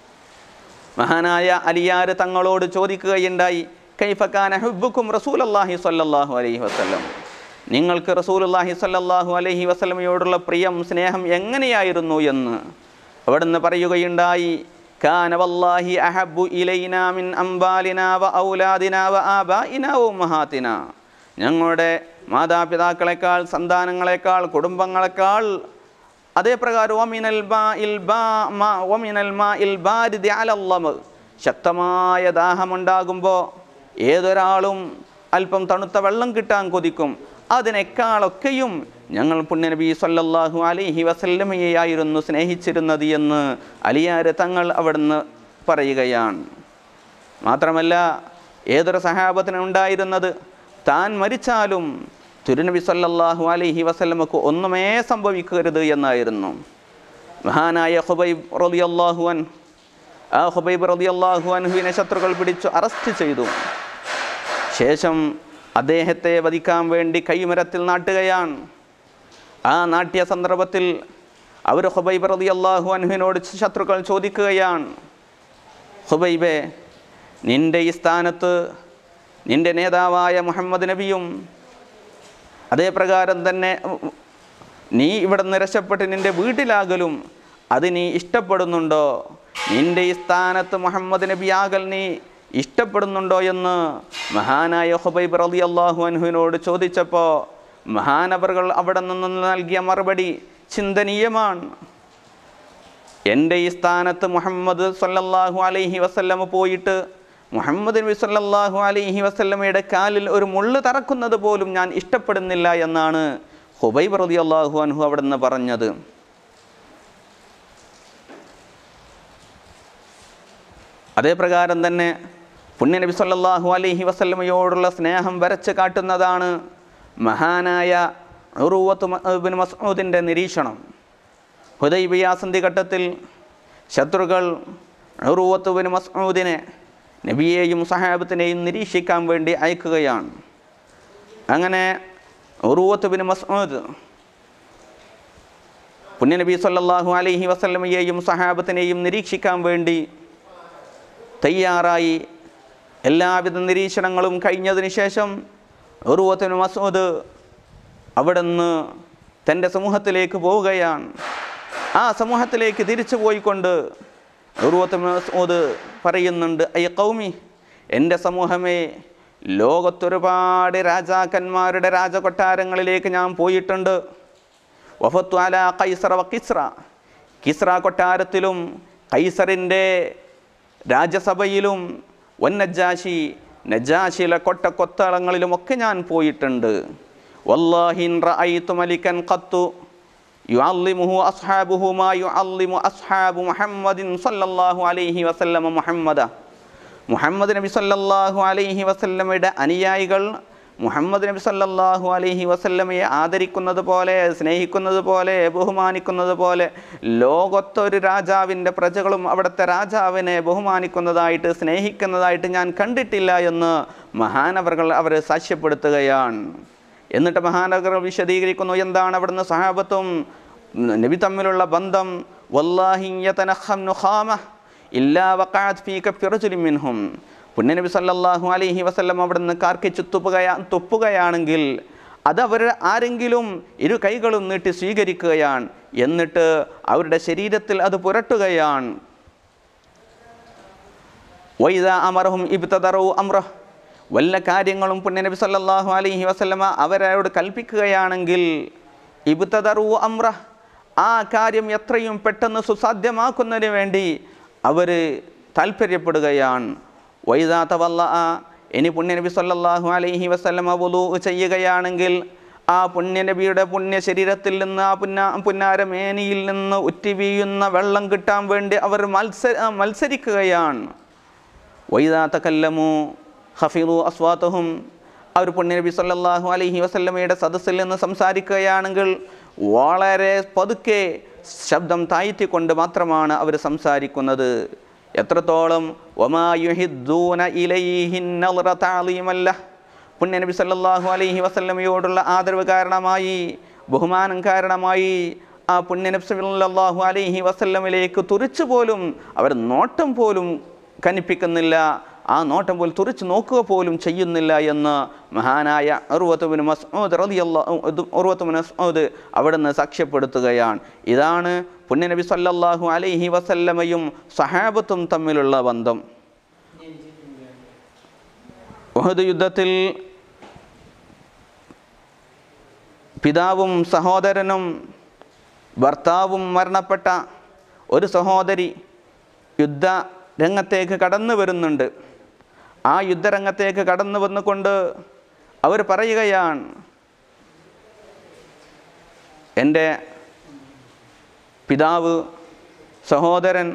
മഹാനായ അലിയാർ തങ്ങളോട് ചോദിക്കുകയുണ്ടായി കൈഫക്കാന ഹുബുക്കും റസൂലല്ലാഹി സ്വല്ലല്ലാഹു അലൈഹി വസല്ലം നിങ്ങൾക്ക് റസൂലുള്ളാഹി സ്വല്ലല്ലാഹു അലൈഹി വസല്ലമയോടുള്ള പ്രിയം സ്നേഹം എങ്ങനെയായിരുന്നു എന്ന് അവിടുന്ന് പറയുകയുണ്ടായി കാന വല്ലാഹി അഹബ്ബു ഇലൈനാ മിൻ അംബാലിനാ വ ഔലാദിനാ വ ആബാഇനാ വ ഉമ്മഹാത്തിനാ ഞങ്ങളുടെ മാതാപിതാക്കളെക്കാൾ സന്താനങ്ങളെക്കാൾ കുടുംബങ്ങളെക്കാൾ അതേ പ്രകാരം ഒമിനൽ ബാ ഇൽ ബാ മാ ഒമിനൽ മാ ഇൽ ബാരിദി അലല്ലമ് ശക്തമായ ദാഹമുണ്ടാകുമ്പോൾ ഏതൊരാളും അല്പം തണുത്ത വെള്ളം കിട്ടാൻ കൊതിക്കും അതിനേക്കാളൊക്കെയും ഞങ്ങൾ പുണ്യനബി സല്ലല്ലാഹു അലൈഹി വസല്ലമയെയായിരുന്നു സ്നേഹിച്ചിരുന്നത് എന്ന് അലിയാര് തങ്ങൾ അവിടുന്ന് പറയുകയാണ് മാത്രമല്ല ഏതൊരു സഹാബത്തിനുണ്ടായിരുന്നത് താൻ മരിച്ചാലും തിരുനബി സല്ലല്ലാഹു അലൈഹി വസല്ലമക്ക് ഒന്നുമേ സംഭവിക്കരുത് എന്നായിരുന്നു മഹാനായ ഹുബൈബ് റളിയല്ലാഹു അൻ ആ ഹുബൈബ് റളിയല്ലാഹു അൻഹുവിനെ ശത്രുക്കൾ പിടിച്ചു അറസ്റ്റ് ചെയ്തു ശേഷം അദ്ദേഹത്തെ വധിക്കാൻ വേണ്ടി കൈമരത്തിൽ നാട്ടുകയാണ് ആ നാട്യ സന്ദർഭത്തിൽ അവർ ഹുബൈബ് റളിയല്ലാഹു അൻഹുവിനോട് ശത്രുക്കൾ ചോദിക്കുകയാണ് ഹുബൈബെ നിന്റെ ഈ സ്ഥാനത്ത് നിന്റെ നേതാവായ മുഹമ്മദ് നബിയും അതേ പ്രകാരം തന്നെ നീ ഇവിടെ നിന്ന് രക്ഷപ്പെട്ട് നിൻ്റെ വീട്ടിലാകലും അത് നീ ഇഷ്ടപ്പെടുന്നുണ്ടോ നിൻ്റെ ഈ സ്ഥാനത്ത് മുഹമ്മദ് നബി ആകൽ നീ ഇഷ്ടപ്പെടുന്നുണ്ടോ എന്ന് മഹാനായ ഹുബൈബ് റലി അള്ളാഹു അൻഹുവിനോട് ചോദിച്ചപ്പോൾ മഹാനവറുകൾ അവിടെ നിന്ന് നൽകിയ മറുപടി ചിന്തനീയമാണ് എൻ്റെ ഈ സ്ഥാനത്ത് മുഹമ്മദ് സല്ലല്ലാഹു അലൈഹി വസല്ലമ പോയിട്ട് മുഹമ്മദ് നബി സല്ലല്ലാഹു അലൈഹി വസല്ലമയുടെ കാലിൽ ഒരു മുള്ള് തറക്കുന്നത് പോലും ഞാൻ ഇഷ്ടപ്പെടുന്നില്ല എന്നാണ് ഹുബൈബ് റളിയല്ലാഹു അൻഹു അവിടെ നിന്ന് പറഞ്ഞത് അതേ പ്രകാരം തന്നെ പുണ്യനബി സല്ലല്ലാഹു അലൈഹി വസല്ലമയോടുള്ള സ്നേഹം വരച്ച് കാട്ടുന്നതാണ് മഹാനായ ഉറുവത്ത് ബിൻ മസ്ഊദിൻ്റെ നിരീക്ഷണം ഹുദൈബിയ സന്ധി ഘട്ടത്തിൽ ശത്രുക്കൾ ഉറുവത്ത് ബിൻ മസ്ഊദിനെ നബിയെയും സഹാബത്തിനെയും നിരീക്ഷിക്കാൻ വേണ്ടി അയക്കുകയാണ് അങ്ങനെ ഉറുവത്ത് ബിൻ മസ്ഊദ് പുണ്യനബി സല്ലല്ലാഹു അലൈഹി വസല്ലമയെയും സഹാബത്തിനെയും നിരീക്ഷിക്കാൻ വേണ്ടി തയ്യാറായി എല്ലാവിധ നിരീക്ഷണങ്ങളും കഴിഞ്ഞതിന് ശേഷം ഉറുവത്തിന് മസൂദ് അവിടുന്ന് തൻ്റെ സമൂഹത്തിലേക്ക് പോവുകയാണ് ആ സമൂഹത്തിലേക്ക് തിരിച്ചു പോയിക്കൊണ്ട് ഉറുവത്ത് മസൂദ് പറയുന്നുണ്ട് അയ്യ കൗമി എൻ്റെ സമൂഹമേ ലോകത്തൊരുപാട് രാജാക്കന്മാരുടെ രാജകൊട്ടാരങ്ങളിലേക്ക് ഞാൻ പോയിട്ടുണ്ട് വഫത്തു അല കൈസറ വ കിസ്ര കിസ്ര കൊട്ടാരത്തിലും കൈസറിൻ്റെ രാജസഭയിലും വന്നജാശി നജാശിയിലെ കൊട്ടക്കൊത്തളങ്ങളിലുമൊക്കെ ഞാൻ പോയിട്ടുണ്ട് വല്ലാഹിൻ റഅയ്തു മലിക്കൻ ഖത്തു യുഅല്ലിമുഹു അസ്ഹാബുഹു മാ യുഅല്ലിമു അസ്ഹാബു മുഹമ്മദിൻ സല്ലല്ലാഹു അലൈഹി വസല്ലമ മുഹമ്മദ മുഹമ്മദ് നബി സല്ലല്ലാഹു അലൈഹി വസല്ലമയുടെ അനുയായികൾ മുഹമ്മദ് നബി സല്ലല്ലാഹു അലൈഹി വസല്ലമയെ ആദരിക്കുന്നത് പോലെ സ്നേഹിക്കുന്നത് പോലെ ബഹുമാനിക്കുന്നത് പോലെ ലോകത്തൊരു രാജാവിൻ്റെ പ്രജകളും അവിടുത്തെ രാജാവിനെ ബഹുമാനിക്കുന്നതായിട്ട് സ്നേഹിക്കുന്നതായിട്ട് ഞാൻ കണ്ടിട്ടില്ല എന്ന് മഹാനവറുകൾ അവർ സാക്ഷ്യപ്പെടുത്തുകയാണ് എന്നിട്ട് മഹാനഗർ വിശദീകരിക്കുന്നു എന്താണ് അവിടുന്ന് സഹാബത്തും നബി തമ്മിലുള്ള ബന്ധം വല്ലാഹിയതനഖം നുഖാമ ഇല്ലാ വഖഅത് ഫീക ഫിറജുലിൻ മിൻഹും പുണ്യനബി സല്ലല്ലാഹു അലൈഹി വസല്ലം അവിടുന്ന് കാർക്കിച്ചു തുപ്പുകയാ തുപ്പുകയാണെങ്കിൽ അത് അവർ ആരെങ്കിലും ഇരു കൈകളും നീട്ടി സ്വീകരിക്കുകയാണ് എന്നിട്ട് അവരുടെ ശരീരത്തിൽ അത് പുരട്ടുകയാണ് വൈദ അമറഹും ഇബ്തദറു അമ്രഹ് വല്ല കാര്യങ്ങളും പുണ്യനബി സല്ലല്ലാഹു അലൈഹി വസല്ലമ അവരോട് കൽപ്പിക്കുകയാണെങ്കിൽ ഇബ്തദറു അമ്ര ആ കാര്യം എത്രയും പെട്ടെന്ന് സുസാധ്യമാക്കുന്നതിന് വേണ്ടി അവർ താല്പര്യപ്പെടുകയാണ് വൈദാത്ത വല്ല ഇനി പുണ്യനബി സല്ലല്ലാഹു അലൈഹി വസല്ലമ വുളു ചെയ്യുകയാണെങ്കിൽ ആ പുണ്യനബിയുടെ പുണ്യ ശരീരത്തിൽ നിന്ന് ആ പുന്ന പുന്നാര മേനിയിൽ നിന്ന് ഉറ്റി വീഴുന്ന വെള്ളം കിട്ടാൻ വേണ്ടി അവർ മത്സര മത്സരിക്കുകയാണ് വൈദാ തക്കല്ലമു ഹഫീദു അസ്വാത്തഹും അവർ പുണ്യനബി സല്ലല്ലാഹു അലൈഹി വസല്ലമയുടെ സദസ്സിൽ നിന്ന് സംസാരിക്കുകയാണെങ്കിൽ വളരെ പതുക്കെ ശബ്ദം താഴ്ത്തിക്കൊണ്ട് മാത്രമാണ് അവർ സംസാരിക്കുന്നത് എത്രത്തോളം ഒമായുഹിദ്ദൂന ഇലൈഹിൻ നളറ താളീമല്ല പുണ്യനബി സല്ലല്ലാഹു അലൈഹി വസല്ലമയോടുള്ള ആദരവ് കാരണമായി ബഹുമാനം കാരണമായി ആ പുണ്യനബി സല്ലല്ലാഹു അലൈഹി വസല്ലമിലേക്ക് തുറിച്ചു പോലും അവർ നോട്ടം പോലും കനിപ്പിക്കുന്നില്ല ആ നോട്ടം പോലും തുറിച്ച് നോക്കുക പോലും ചെയ്യുന്നില്ല എന്ന് മഹാനായ അറുവത്തുബിന് മസ്ഊദ് റളിയല്ലാഹു അറുവത്തുബിന് മസ്ഊദ് അവിടുന്ന് സാക്ഷ്യപ്പെടുത്തുകയാണ് ഇതാണ് പുണ്യനബി സല്ലല്ലാഹു അലൈഹി വസല്ലമയും സഹാബത്തും തമ്മിലുള്ള ബന്ധം ഉഹദ് യുദ്ധത്തിൽ പിതാവും സഹോദരനും ഭർത്താവും മരണപ്പെട്ട ഒരു സഹോദരി യുദ്ധ രംഗത്തേക്ക് കടന്നു വരുന്നുണ്ട് ആ യുദ്ധരംഗത്തേക്ക് കടന്നു വന്നുകൊണ്ട് അവർ പറയുകയാണ് എൻ്റെ പിതാവ് സഹോദരൻ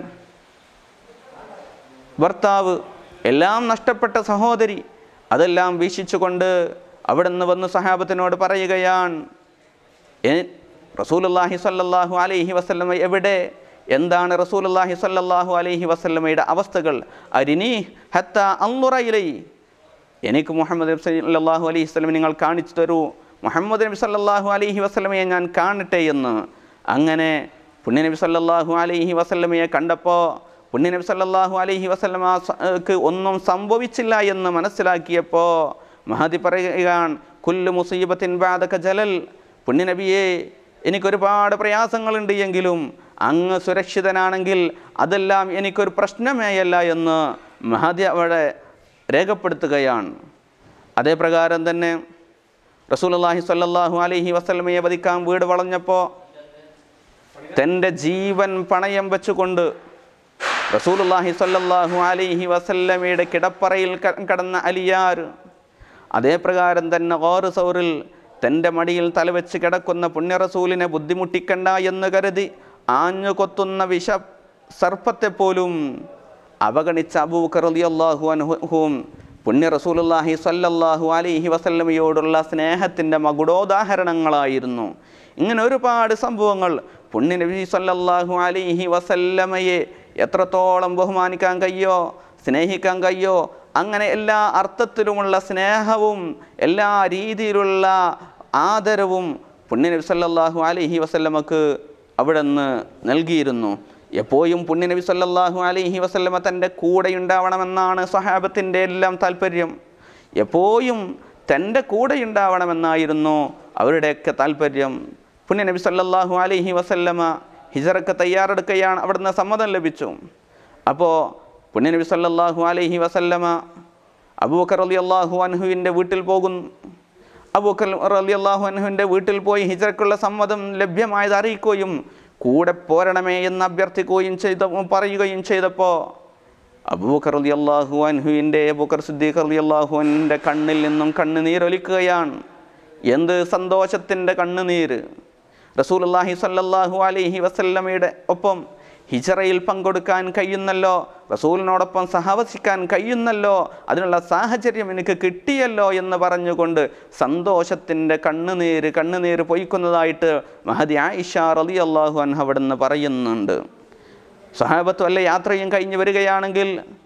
ഭർത്താവ് എല്ലാം നഷ്ടപ്പെട്ട സഹോദരി അതെല്ലാം വീക്ഷിച്ചുകൊണ്ട് അവിടെ നിന്ന് വന്ന് സഹാബത്തിനോട് പറയുകയാണ് "എ- റസൂലുള്ളാഹി സ്വല്ലല്ലാഹു അലൈഹി വസല്ലമ എവിടെ എന്താണ് റസൂലുള്ളാഹി സ്വല്ലല്ലാഹു അലൈഹി വസല്ലമയുടെ അവസ്ഥകൾ അരിനി ഹത്ത അന്നുറയിലൈ എനിക്ക് മുഹമ്മദ് നബി സല്ലല്ലാഹു അലൈഹി വസല്ലം നിങ്ങൾ കാണിച്ചു തരൂ മുഹമ്മദ് നബി സല്ലല്ലാഹു അലൈഹി വസല്ലമയെ ഞാൻ കാണട്ടെ എന്ന് അങ്ങനെ പുണ്യനബി സല്ലല്ലാഹു അലൈഹി വസല്ലമയെ കണ്ടപ്പോൾ പുണ്യനബി സല്ലല്ലാഹു അലൈഹി വസല്ലമക്ക് ഒന്നും സംഭവിച്ചില്ല എന്ന് മനസ്സിലാക്കിയപ്പോൾ മഹദി പറയുകയാണ് കുല്ലു മുസീബത്തിൻ ബാദക ജലൽ പുണ്യനബിയെ എനിക്കൊരുപാട് പ്രയാസങ്ങളുണ്ട് എങ്കിലും അങ്ങ് സുരക്ഷിതനാണെങ്കിൽ അതെല്ലാം എനിക്കൊരു പ്രശ്നമേയല്ല എന്ന് മഹദി അവിടെ രേഖപ്പെടുത്തുകയാണ് അതേ പ്രകാരം തന്നെ റസൂലുള്ളാഹി സ്വല്ലല്ലാഹു അലൈഹി വസല്ലമയെ വധിക്കാൻ വീട് വളഞ്ഞപ്പോൾ തൻ്റെ ജീവൻ പണയം വെച്ചുകൊണ്ട് റസൂലുള്ളാഹി സ്വല്ലല്ലാഹു അലൈഹി വസല്ലമയുടെ കിടപ്പറയിൽ ക- കടന്ന അലിയാർ അതേ പ്രകാരം തന്നെ ഗോറ് സൗറിൽ തൻ്റെ മടിയിൽ തലവെച്ച് കിടക്കുന്ന പുണ്യ റസൂലിനെ ബുദ്ധിമുട്ടിക്കണ്ട എന്ന് കരുതി ആഞ്ഞു കൊത്തുന്ന വിഷ സർപ്പത്തെപ്പോലും അവഗണിച്ച അബൂക്കർ റളിയല്ലാഹു അൻഹുവും പുണ്യ റസൂലുള്ളാഹി സ്വല്ലല്ലാഹു അലൈഹി വസല്ലമയോടുള്ള സ്നേഹത്തിൻ്റെ മകുടോദാഹരണങ്ങളായിരുന്നു ഇങ്ങനെ ഒരുപാട് സംഭവങ്ങൾ പുണ്യ നബി സ്വല്ലല്ലാഹു അലൈഹി വസല്ലമയെ എത്രത്തോളം ബഹുമാനിക്കാൻ കഴിയോ സ്നേഹിക്കാൻ കഴിയോ അങ്ങനെ എല്ലാ അർത്ഥത്തിലുമുള്ള സ്നേഹവും എല്ലാ രീതിയിലുള്ള ആദരവും പുണ്യ നബി സല്ലല്ലാഹു അലൈഹി വസല്ലമക്ക് അവിടെ നിന്ന് നൽകിയിരുന്നു എപ്പോഴും പുണ്യനബി സല്ലല്ലാഹു അലൈഹി വസല്ലമ തൻ്റെ കൂടെ ഉണ്ടാവണമെന്നാണ് സഹാബത്തിൻ്റെ എല്ലാം താല്പര്യം എപ്പോഴും തൻ്റെ കൂടെ ഉണ്ടാവണമെന്നായിരുന്നു അവരുടെയൊക്കെ താല്പര്യം പുണ്യനബി സല്ലല്ലാഹു അലൈഹി വസല്ലമ ഹിജറക്ക് തയ്യാറെടുക്കുകയാണ് അവിടുന്ന് സമ്മതം ലഭിച്ചു അപ്പോൾ പുണ്യനബി സല്ലല്ലാഹു അലൈഹി വസല്ലമ അബൂബക്കർ റളി അള്ളാഹു അൻഹുവിൻ്റെ വീട്ടിൽ പോകുന്നു അബൂക്കർ റലി അള്ളാഹു അൻഹുവിൻ്റെ വീട്ടിൽ പോയി ഹിജറക്കുള്ള സമ്മതം ലഭ്യമായത് അറിയിക്കുകയും കൂടെ പോരണമേ എന്ന് അഭ്യർത്ഥിക്കുകയും ചെയ്ത പറയുകയും ചെയ്തപ്പോൾ അബൂക്കർ റലി അള്ളാഹു അൻഹുവിൻ്റെ അബൂക്കർ സിദ്ദീഖ് റലി അള്ളാഹു അൻഹിൻ്റെ കണ്ണിൽ നിന്നും കണ്ണുനീരൊലിക്കുകയാണ് എന്ത് സന്തോഷത്തിൻ്റെ കണ്ണുനീര് റസൂലുള്ളാഹി സ്വല്ലല്ലാഹു അലൈഹി വസല്ലമയുടെ ഒപ്പം ഹിജറയിൽ പങ്കെടുക്കാൻ കഴിയുന്നല്ലോ റസൂലിനോടൊപ്പം സഹവസിക്കാൻ കഴിയുന്നല്ലോ അതിനുള്ള സാഹചര്യം എനിക്ക് കിട്ടിയല്ലോ എന്ന് പറഞ്ഞുകൊണ്ട് സന്തോഷത്തിൻ്റെ കണ്ണുനീര് കണ്ണുനീര് പൊയ്ക്കുന്നതായിട്ട് മഹദി ആയിഷ റലി അള്ളാഹു അൻഹ അവിടെ നിന്ന് പറയുന്നുണ്ട് സഹാബത്ത് വല്ല യാത്രയും കഴിഞ്ഞ് വരികയാണെങ്കിൽ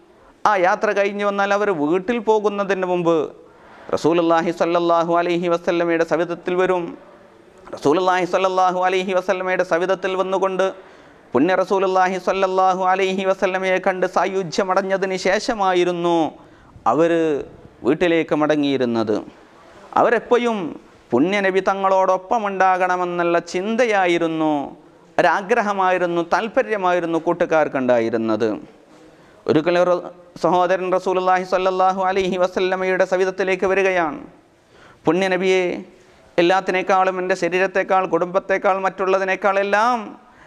ആ യാത്ര കഴിഞ്ഞ് വന്നാൽ അവർ വീട്ടിൽ പോകുന്നതിന് മുമ്പ് റസൂലുള്ളാഹി സ്വല്ലല്ലാഹു അലൈഹി വസല്ലമയുടെ സവിധത്തിൽ വരും റസൂലുള്ളാഹി സ്വല്ലല്ലാഹു അലൈഹി വസല്ലമയുടെ സവിധത്തിൽ വന്നുകൊണ്ട് പുണ്യ റസൂലുള്ളാഹി സ്വല്ലല്ലാഹു അലൈഹി വസല്ലമയെ കണ്ട് സായുജ്യമടഞ്ഞതിന് ശേഷമായിരുന്നു അവർ വീട്ടിലേക്ക് മടങ്ങിയിരുന്നത് അവരെപ്പോഴും പുണ്യനബി തങ്ങളോടൊപ്പം ഉണ്ടാകണമെന്നുള്ള ചിന്തയായിരുന്നു ഒരാഗ്രഹമായിരുന്നു താല്പര്യമായിരുന്നു കൂട്ടുകാർക്കുണ്ടായിരുന്നത് ഒരിക്കലും റ- സഹോദരൻ റസൂലുള്ളാഹി സ്വല്ലല്ലാഹു അലൈഹി വസല്ലമയുടെ സവിധത്തിലേക്ക് വരികയാണ് പുണ്യനബിയെ എല്ലാത്തിനേക്കാളും എൻ്റെ ശരീരത്തെക്കാൾ കുടുംബത്തെക്കാൾ മറ്റുള്ളതിനേക്കാൾ എല്ലാം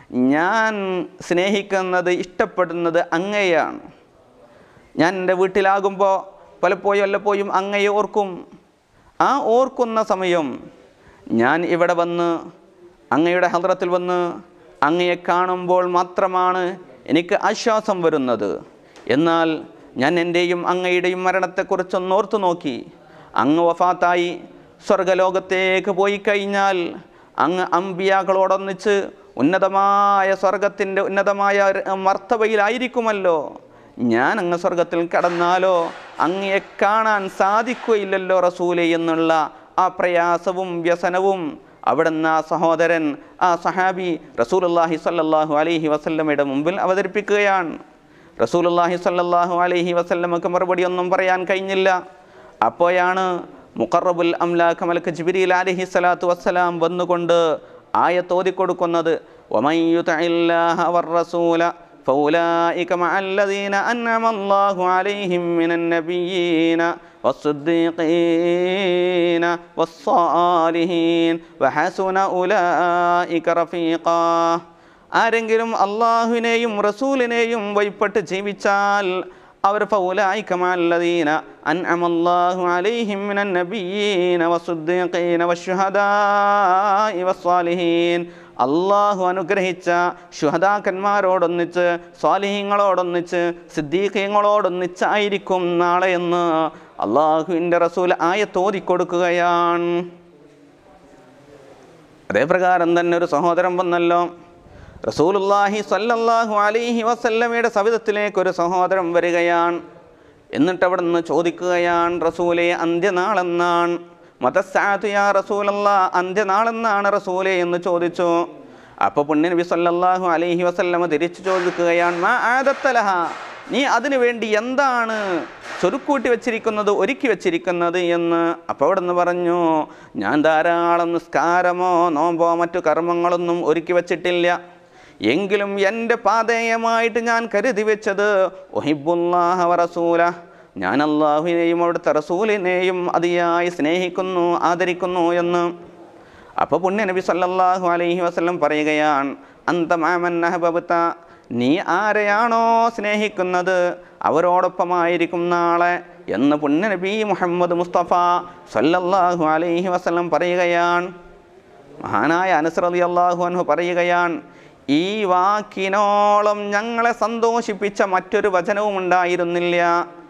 ഞാൻ സ്നേഹിക്കുന്നത് ഇഷ്ടപ്പെടുന്നത് അങ്ങയെയാണ് ഞാൻ എൻ്റെ വീട്ടിലാകുമ്പോൾ പലപ്പോഴും വല്ലപ്പോഴും അങ്ങയെ ഓർക്കും ആ ഓർക്കുന്ന സമയം ഞാൻ ഇവിടെ വന്ന് അങ്ങയുടെ ഹദ്രത്തിൽ വന്ന് അങ്ങയെ കാണുമ്പോൾ മാത്രമാണ് എനിക്ക് ആശ്വാസം വരുന്നത് എന്നാൽ ഞാൻ എൻ്റെയും അങ്ങയുടെയും മരണത്തെക്കുറിച്ചൊന്ന് ഓർത്തു നോക്കി അങ്ങ് വഫാത്തായി സ്വർഗലോകത്തേക്ക് പോയി കഴിഞ്ഞാൽ അങ്ങ് അമ്പിയാക്കളോടൊന്നിച്ച് ഉന്നതമായ സ്വർഗത്തിൻ്റെ ഉന്നതമായ ഒരു മർത്തവയിലായിരിക്കുമല്ലോ ഞാൻ അങ്ങ് സ്വർഗത്തിൽ കടന്നാലോ അങ്ങയെ കാണാൻ സാധിക്കുകയില്ലല്ലോ റസൂലെ എന്നുള്ള ആ പ്രയാസവും വ്യസനവും അവിടുന്ന് ആ സഹോദരൻ ആ സഹാബി റസൂലുള്ളാഹി സ്വല്ലല്ലാഹു അലൈഹി വസല്ലമയുടെ മുമ്പിൽ അവതരിപ്പിക്കുകയാണ് റസൂലുള്ളാഹി സ്വല്ലല്ലാഹു അലൈഹി വസല്ലമക്ക് മറുപടി ഒന്നും പറയാൻ കഴിഞ്ഞില്ല അപ്പോഴാണ് മുഖറബുൽ അംലാഖ് മലക്ക് ജിബിരിൽ അലൈഹി സ്വലാത്തു വസ്സലാം വന്നുകൊണ്ട് ആയത്തോതി കൊടുക്കുന്നത് ومن يطع الله والرسول فأولئك مع الذين أنعم الله عليهم من النبيين والصديقين والصالحين وحسن أولئك رفيقا ആരെങ്കിലും അള്ളാഹുവിനെയും റസൂലിനെയും വൈപ്പെട്ട് ജീവിച്ചാൽ അവർ ഫൗലായിക്കമല്ലദീന അൻഅമല്ലാഹു അലൈഹിം മിനൻ നബിയ്യീന വസ്സുദ്ദീഖീന വശുഹദാഇ വസ്സാലിഹീൻ അള്ളാഹു അനുഗ്രഹിച്ച ശുഹദാക്കന്മാരോടൊന്നിച്ച് സ്വാലിഹീങ്ങളോടൊന്നിച്ച് സിദ്ദീഖീങ്ങളോടൊന്നിച്ചായിരിക്കും നാളെ എന്ന് അള്ളാഹുവിൻ്റെ റസൂൽ ആയത്തോതി കൊടുക്കുകയാണ് അതേപ്രകാരം തന്നെ ഒരു സഹോദരൻ വന്നല്ലോ റസൂലുള്ളാഹി സ്വല്ലല്ലാഹു അലൈഹി വസല്ലമയുടെ സവിധത്തിലേക്ക് ഒരു സഹോദരൻ വരികയാണ് എന്നിട്ട് അവിടെ നിന്ന് ചോദിക്കുകയാണ് റസൂലെ അന്ത്യനാളെന്നാണ് മതസാത്തു യാ റസൂലല്ലാ അന്ത്യനാളെന്നാണ് റസൂലെ എന്ന് ചോദിച്ചു അപ്പോൾ പുണ്യ നബി സല്ലല്ലാഹു അലൈഹി വസല്ലമ തിരിച്ചു ചോദിക്കുകയാണ് മാ ആദത്തലഹ നീ അതിനു വേണ്ടി എന്താണ് ചുരുക്കൂട്ടി വെച്ചിരിക്കുന്നത് ഒരുക്കി വെച്ചിരിക്കുന്നത് എന്ന് അപ്പോൾ അവിടെ നിന്ന് പറഞ്ഞു ഞാൻ ധാരാളം നിസ്കാരമോ നോമ്പോ മറ്റു കർമ്മങ്ങളൊന്നും ഒരുക്കി വച്ചിട്ടില്ല എങ്കിലും എൻ്റെ പാതേയമായിട്ട് ഞാൻ കരുതി വെച്ചത് ഒഹിബുല്ലാഹ റസൂല ഞാൻ അള്ളാഹുവിനെയും അവിടുത്തെ റസൂലിനെയും അതിയായി സ്നേഹിക്കുന്നു ആദരിക്കുന്നു എന്ന് അപ്പോൾ പുണ്യ നബി സല്ലല്ലാഹു അലൈഹി വസല്ലം പറയുകയാണ് അന്ത മാമൻ അഹബബത്ത നീ ആരെയാണോ സ്നേഹിക്കുന്നത് അവരോടൊപ്പമായിരിക്കും നാളെ എന്ന് പുണ്യ നബി മുഹമ്മദ് മുസ്തഫ സല്ലല്ലാഹു അലൈഹി വസല്ലം പറയുകയാണ് മഹാനായ അനസ് റളി അള്ളാഹു അൻഹു പറയുകയാണ് ഈ വാക്കിനോളം ഞങ്ങളെ സന്തോഷിപ്പിച്ച മറ്റൊരു വചനവും ഉണ്ടായിരുന്നില്ല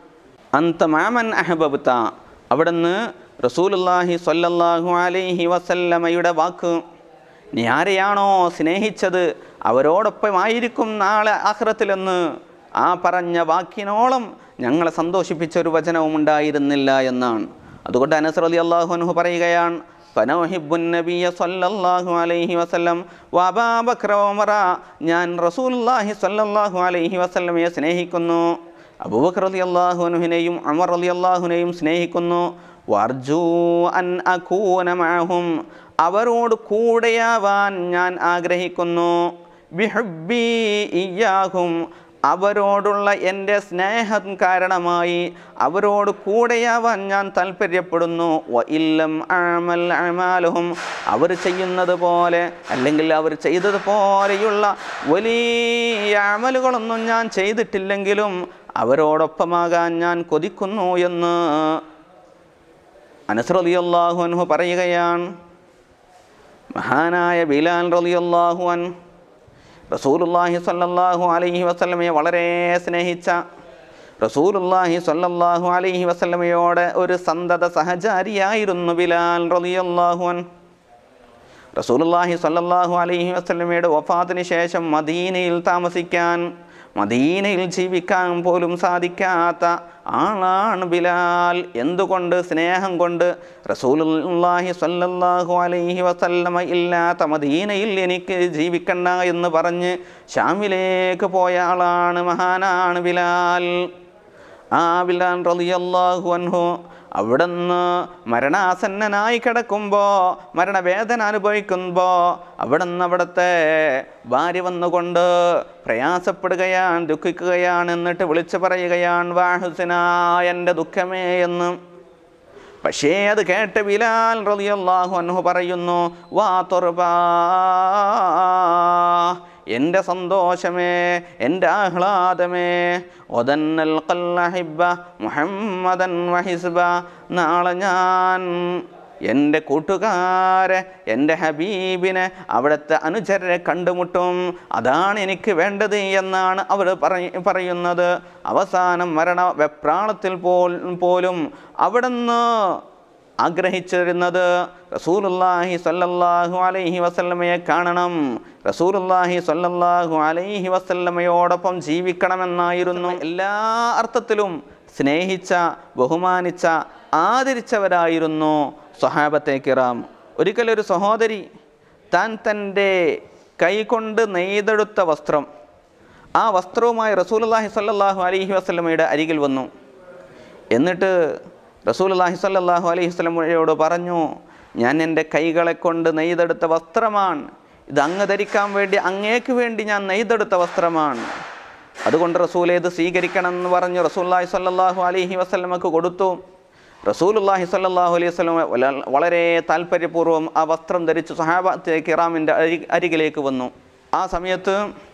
അന്ത മാമൻ അഹബബ്ത അവിടുന്ന് റസൂലുല്ലാഹി സ്വല്ലല്ലാഹു അലൈഹി വസല്ലമയുടെ വാക്ക് നീ ആരെയാണോ സ്നേഹിച്ചത് അവരോടൊപ്പമായിരിക്കും നാളെ ആഹ്റത്തിലെന്ന് ആ പറഞ്ഞ വാക്കിനോളം ഞങ്ങളെ സന്തോഷിപ്പിച്ച ഒരു വചനവും ഉണ്ടായിരുന്നില്ല എന്നാണ് അതുകൊണ്ട് അനസ് റളി അള്ളാഹു അനുഹു പറയുകയാണ് ഫനോഹിബുൻ നബിയ സല്ലല്ലാഹു അലൈഹി വസല്ലം വഅബാബക്ര ഉമറ ഞാൻ റസൂലുള്ളാഹി സല്ലല്ലാഹു അലൈഹി വസല്ലമയെ സ്നേഹിക്കുന്നു അബൂബക്കർ റളിയല്ലാഹു അൻഹുവിനെയും ഉമർ റളിയല്ലാഹുവിനെയും സ്നേഹിക്കുന്നു വർജു അൻ അകൂന മഅഹും അവരോട് കൂടെയാവാൻ ഞാൻ ആഗ്രഹിക്കുന്നു ബിഹുബ്ബി ഇയ്യാഹും അവരോടുള്ള എൻ്റെ സ്നേഹം കാരണമായി അവരോട് കൂടെയാവാൻ ഞാൻ താല്പര്യപ്പെടുന്നു വ ഇല്ലം അമൽ അമാലുഹും അവർ ചെയ്യുന്നത് പോലെ അല്ലെങ്കിൽ അവർ ചെയ്തതുപോലെയുള്ള വലിയ അമലുകളൊന്നും ഞാൻ ചെയ്തിട്ടില്ലെങ്കിലും അവരോടൊപ്പമാകാൻ ഞാൻ കൊതിക്കുന്നു എന്ന് അനസ് റളിയല്ലാഹു അൻഹു പറയുകയാണ് മഹാനായ ബിലാൽ റളിയല്ലാഹു അൻ റസൂലുള്ളാഹി സ്വല്ലല്ലാഹു അലൈഹി വസല്ലമയെ വളരെ സ്നേഹിച്ച റസൂലുള്ളാഹി സ്വല്ലല്ലാഹു അലൈഹി വസല്ലമയോട് ഒരു സന്തത സഹചാരിയായിരുന്നു ബിലാൽ റളിയല്ലാഹു അൻ റസൂലുള്ളാഹി സ്വല്ലല്ലാഹു അലൈഹി വസല്ലമയുടെ വഫാത്തിന് ശേഷം മദീനയിൽ താമസിക്കാൻ മദീനയിൽ ജീവിക്കാൻ പോലും സാധിക്കാത്ത ആളാണ് ബിലാൽ എന്തുകൊണ്ട് സ്നേഹം കൊണ്ട് റസൂലുള്ളാഹി സ്വല്ലല്ലാഹു അലൈഹി വസല്ലമ ഇല്ലാത്ത മദീനയിൽ എനിക്ക് ജീവിക്കണ്ട എന്ന് പറഞ്ഞ് ഷാമിലേക്ക് പോയ ആളാണ് മഹാനാണ് ബിലാൽ ആ ബിലാൽ റളിയല്ലാഹു അൻഹു അവിടുന്ന് മരണാസന്നനായി കിടക്കുമ്പോൾ മരണവേദന അനുഭവിക്കുമ്പോൾ അവിടുന്ന് അവിടുത്തെ ഭാര്യ വന്നുകൊണ്ട് പ്രയാസപ്പെടുകയാണ് ദുഃഖിക്കുകയാണ് എന്നിട്ട് വിളിച്ചു പറയുകയാണ് വാഹുസിന എൻ്റെ ദുഃഖമേ എന്ന് പക്ഷേ അത് കേട്ട് ബിലാൽ റളിയല്ലാഹു അൻഹു പറയുന്നു വാ തുർബാ എൻ്റെ സന്തോഷമേ എൻ്റെ ആഹ്ലാദമേ ഒതന്നൽ കല്ലഹിബ മുഹമ്മദൻ വഹിസ്ബ നാളെ ഞാൻ എൻ്റെ കൂട്ടുകാരെ എൻ്റെ ഹബീബിനെ അവിടുത്തെ അനുചരരെ കണ്ടുമുട്ടും അതാണ് എനിക്ക് വേണ്ടത് എന്നാണ് അവർ പറയ പറയുന്നത് അവസാനം മരണ വെപ്രാളത്തിൽ പോൽ പോലും അവിടുന്ന് ആഗ്രഹിച്ചിരുന്നത് റസൂലുള്ളാഹി സ്വല്ലല്ലാഹു അലൈഹി വസല്ലമയെ കാണണം റസൂലുള്ളാഹി സ്വല്ലല്ലാഹു അലൈഹി വസല്ലമയോടൊപ്പം ജീവിക്കണമെന്നായിരുന്നു എല്ലാ അർത്ഥത്തിലും സ്നേഹിച്ച ബഹുമാനിച്ച ആദരിച്ചവരായിരുന്നു സ്വഹാബത്തെ കിറാം ഒരിക്കലൊരു സഹോദരി താൻ തൻ്റെ കൈകൊണ്ട് നെയ്തെടുത്ത വസ്ത്രം ആ വസ്ത്രവുമായി റസൂലുള്ളാഹി സ്വല്ലല്ലാഹു അലൈഹി വസല്ലമയുടെ അരികിൽ വന്നു എന്നിട്ട് റസൂലുള്ളാഹി സ്വല്ലല്ലാഹു അലൈഹി വസല്ലമയോട് പറഞ്ഞു ഞാൻ എൻ്റെ കൈകളെ കൊണ്ട് നെയ്തെടുത്ത വസ്ത്രമാണ് ഇത് അങ്ങ് ധരിക്കാൻ വേണ്ടി അങ്ങേക്ക് വേണ്ടി ഞാൻ നെയ്തെടുത്ത വസ്ത്രമാണ് അതുകൊണ്ട് റസൂൽ ഇത് സ്വീകരിക്കണം എന്ന് പറഞ്ഞു റസൂലുള്ളാഹി സ്വല്ലല്ലാഹു അലൈഹി വസല്ലമക്ക് കൊടുത്തു റസൂലുള്ളാഹി സ്വല്ലല്ലാഹു അലൈഹി വസല്ലം വല- വളരെ താല്പര്യപൂർവ്വം ആ വസ്ത്രം ധരിച്ച് സഹാബത്തെ കിറാമിൻ്റെ അരി അരികിലേക്ക് വന്നു ആ സമയത്ത്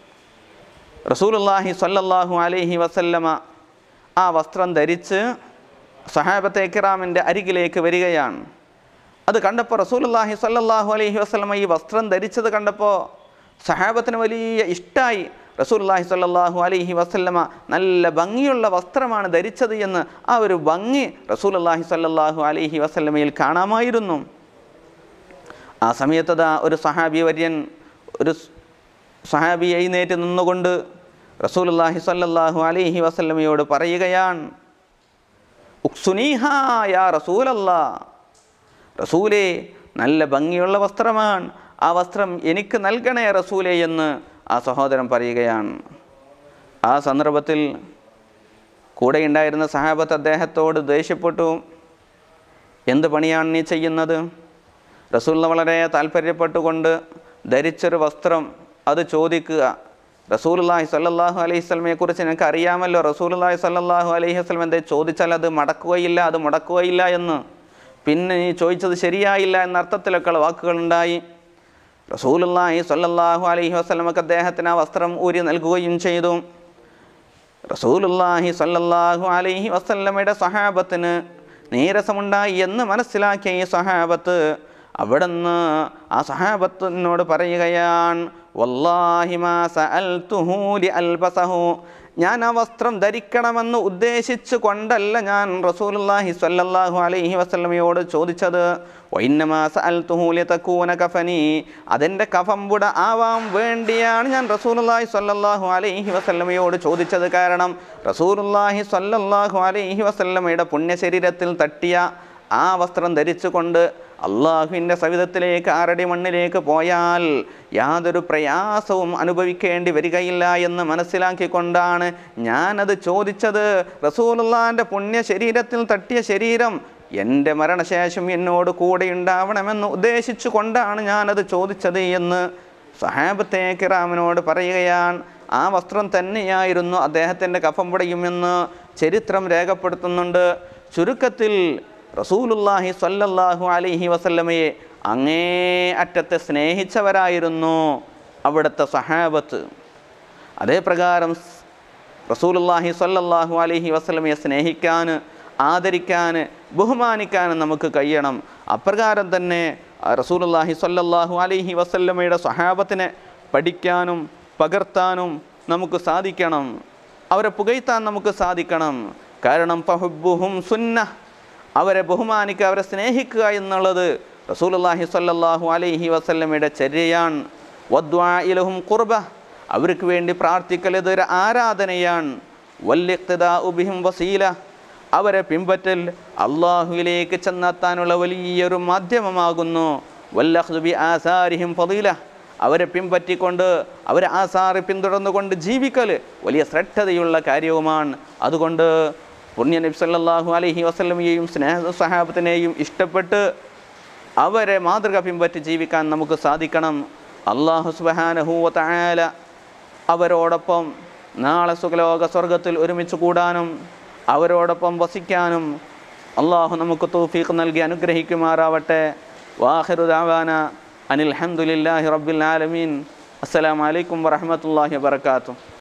റസൂലുള്ളാഹി സ്വല്ലല്ലാഹു അലൈഹി വസല്ലമ ആ വസ്ത്രം ധരിച്ച് സഹാബത്തെ കിറാമിൻ്റെ അരികിലേക്ക് വരികയാണ് അത് കണ്ടപ്പോൾ റസൂലുള്ളാഹി സ്വല്ലല്ലാഹു അലൈഹി വസല്ലമ ഈ വസ്ത്രം ധരിച്ചത് കണ്ടപ്പോൾ സഹാബത്തിന് വലിയ ഇഷ്ടമായി റസൂലുള്ളാഹി സ്വല്ലല്ലാഹു അലൈഹി വസല്ലമ നല്ല ഭംഗിയുള്ള വസ്ത്രമാണ് ധരിച്ചത് എന്ന് ആ ഒരു ഭംഗി റസൂലുള്ളാഹി സ്വല്ലല്ലാഹു അലൈഹി വസല്ലമയിൽ കാണാമായിരുന്നു ആ സമയത്തതാ ഒരു സഹാബി വര്യൻ ഒരു സ് സഹാബി എഴുന്നേറ്റ് നിന്നുകൊണ്ട് റസൂലുള്ളാഹി സ്വല്ലല്ലാഹു അലൈഹി വസല്ലമയോട് പറയുകയാണ് ഉക്സുനീഹാ യാ റസൂലല്ലാ റസൂലേ നല്ല ഭംഗിയുള്ള വസ്ത്രമാണ് ആ വസ്ത്രം എനിക്ക് നൽകണേ റസൂലേ എന്ന് ആ സഹോദരൻ പറയുകയാണ് ആ സന്ദർഭത്തിൽ കൂടെയുണ്ടായിരുന്ന സഹാബത്ത് അദ്ദേഹത്തോട് ദേഷ്യപ്പെട്ടു എന്ത് പണിയാണ് നീ ചെയ്യുന്നത് റസൂലിനെ വളരെ താല്പര്യപ്പെട്ടുകൊണ്ട് ധരിച്ചൊരു വസ്ത്രം അത് ചോദിക്കുക റസൂലുള്ളാഹി സ്വല്ലല്ലാഹു അലൈഹി സ്വലമയെ കുറിച്ച് നിനക്ക് അറിയാമല്ലോ റസൂലുള്ളാഹി സ്വല്ലല്ലാഹു അലൈഹി വസല്ലം എന്തേ ചോദിച്ചാൽ അത് മടക്കുകയില്ല അത് മുടക്കുകയില്ല എന്ന് പിന്നെ നീ ചോദിച്ചത് ശരിയായില്ല എന്ന അർത്ഥത്തിലൊക്കെയുള്ള വാക്കുകളുണ്ടായി റസൂലുള്ളാഹി സ്വല്ലല്ലാഹു അലൈഹി വസല്ലമക്ക് അദ്ദേഹത്തിന് ആ വസ്ത്രം ഊരി നൽകുകയും ചെയ്തു റസൂലുള്ളാഹി സ്വല്ലല്ലാഹു അലൈഹി വസല്ലമയുടെ സഹാബത്തിന് നീരസമുണ്ടായി എന്ന് മനസ്സിലാക്കിയ ഈ സഹാബത്ത് അവിടുന്ന് ആ സഹാബത്തിനോട് പറയുകയാണ് വല്ലാഹി മാ സഅൽതുഹു ലി അൽബസഹു ഞാൻ ആ വസ്ത്രം ധരിക്കണമെന്ന് ഉദ്ദേശിച്ചു കൊണ്ടല്ല ഞാൻ റസൂലുള്ളാഹി സ്വല്ലല്ലാഹു അലൈഹി വസല്ലമയോട് ചോദിച്ചത് വൈന്നമാ സഅൽതുഹു ലിതകൂന കഫനി അതെൻ്റെ കഫംപുട ആവാൻ വേണ്ടിയാണ് ഞാൻ റസൂലുള്ളാഹി സ്വല്ലല്ലാഹു അലൈഹി വസല്ലമയോട് ചോദിച്ചത് കാരണം റസൂലുള്ളാഹി സ്വല്ലല്ലാഹു അലൈഹി വസല്ലമയുടെ പുണ്യശരീരത്തിൽ തട്ടിയ ആ വസ്ത്രം ധരിച്ചുകൊണ്ട് അള്ളാഹുവിൻ്റെ സവിധത്തിലേക്ക് ആറടി മണ്ണിലേക്ക് പോയാൽ യാതൊരു പ്രയാസവും അനുഭവിക്കേണ്ടി വരികയില്ല എന്ന് മനസ്സിലാക്കിക്കൊണ്ടാണ് ഞാനത് ചോദിച്ചത് റസൂലുള്ളാൻ്റെ പുണ്യ ശരീരത്തിൽ തട്ടിയ ശരീരം എൻ്റെ മരണശേഷം എന്നോട് കൂടെ ഉണ്ടാവണമെന്ന് ഉദ്ദേശിച്ചു കൊണ്ടാണ് ഞാനത് ചോദിച്ചത് എന്ന് സഹാബത്തെ കിറാമിനോട് പറയുകയാണ് ആ വസ്ത്രം തന്നെയായിരുന്നു അദ്ദേഹത്തിൻ്റെ കഫംപുടയുമെന്ന് ചരിത്രം രേഖപ്പെടുത്തുന്നുണ്ട് ചുരുക്കത്തിൽ റസൂലുല്ലാഹി സ്വല്ലല്ലാഹു അലൈഹി വസല്ലമയെ അങ്ങേ അറ്റത്തെ സ്നേഹിച്ചവരായിരുന്നു അവിടുത്തെ സഹാബത്ത് അതേ പ്രകാരം സ് റസൂലുല്ലാഹി സ്വല്ലല്ലാഹു അലൈഹി വസല്ലമയെ സ്നേഹിക്കാൻ ആദരിക്കാൻ ബഹുമാനിക്കാൻ നമുക്ക് കഴിയണം അപ്രകാരം തന്നെ ആ റസൂലുല്ലാഹി സ്വല്ലല്ലാഹു അലൈഹി വസല്ലമയുടെ സഹാബത്തിനെ പഠിക്കാനും പകർത്താനും നമുക്ക് സാധിക്കണം അവരെ പുകഴ്ത്താൻ നമുക്ക് സാധിക്കണം കാരണം ഫഹുബുഹും സുന്ന അവരെ ബഹുമാനിക്കുക അവരെ സ്നേഹിക്കുക എന്നുള്ളത് റസൂലുള്ളാഹി സ്വല്ലല്ലാഹു അലൈഹി വസല്ലമയുടെ ചര്യയാണ് വദ്വാഇലഹും ഖുർബ അവർക്ക് വേണ്ടി പ്രാർത്ഥിക്കൽ ഇതൊരു ആരാധനയാണ് വല്യക്തദാ ഉബിഹിം വസീല അവരെ പിൻപറ്റൽ അള്ളാഹുവിലേക്ക് ചെന്നെത്താനുള്ള വലിയൊരു മാധ്യമമാകുന്നു വല്ലഹ്ബി ആസാരിഹിം ഫതീല അവരെ പിൻപറ്റിക്കൊണ്ട് അവരെ ആസാറ് പിന്തുടർന്നുകൊണ്ട് ജീവിക്കൽ വലിയ ശ്രദ്ധതയുള്ള കാര്യവുമാണ് അതുകൊണ്ട് പുണ്യ നബി സല്ലല്ലാഹു അലൈഹി വസല്ലമയെയും സ്നേഹ സഹാബത്തിനെയും ഇഷ്ടപ്പെട്ട് അവരെ മാതൃക പിൻപറ്റി ജീവിക്കാൻ നമുക്ക് സാധിക്കണം അള്ളാഹു സുബഹാനഹൂവ തആല അവരോടൊപ്പം നാളെ സുഖലോക സ്വർഗത്തിൽ ഒരുമിച്ച് കൂടാനും അവരോടൊപ്പം വസിക്കാനും അള്ളാഹു നമുക്ക് തൗഫീഖ് നൽകി അനുഗ്രഹിക്കുമാറാവട്ടെ വാഹിറു ദാവാന അനിൽ ഹംദുലില്ലാഹി റബ്ബിൽ ആലമീൻ അസ്സലാമു അലൈക്കും വറഹ്മത്തുള്ളാഹി വബറകാതുഹു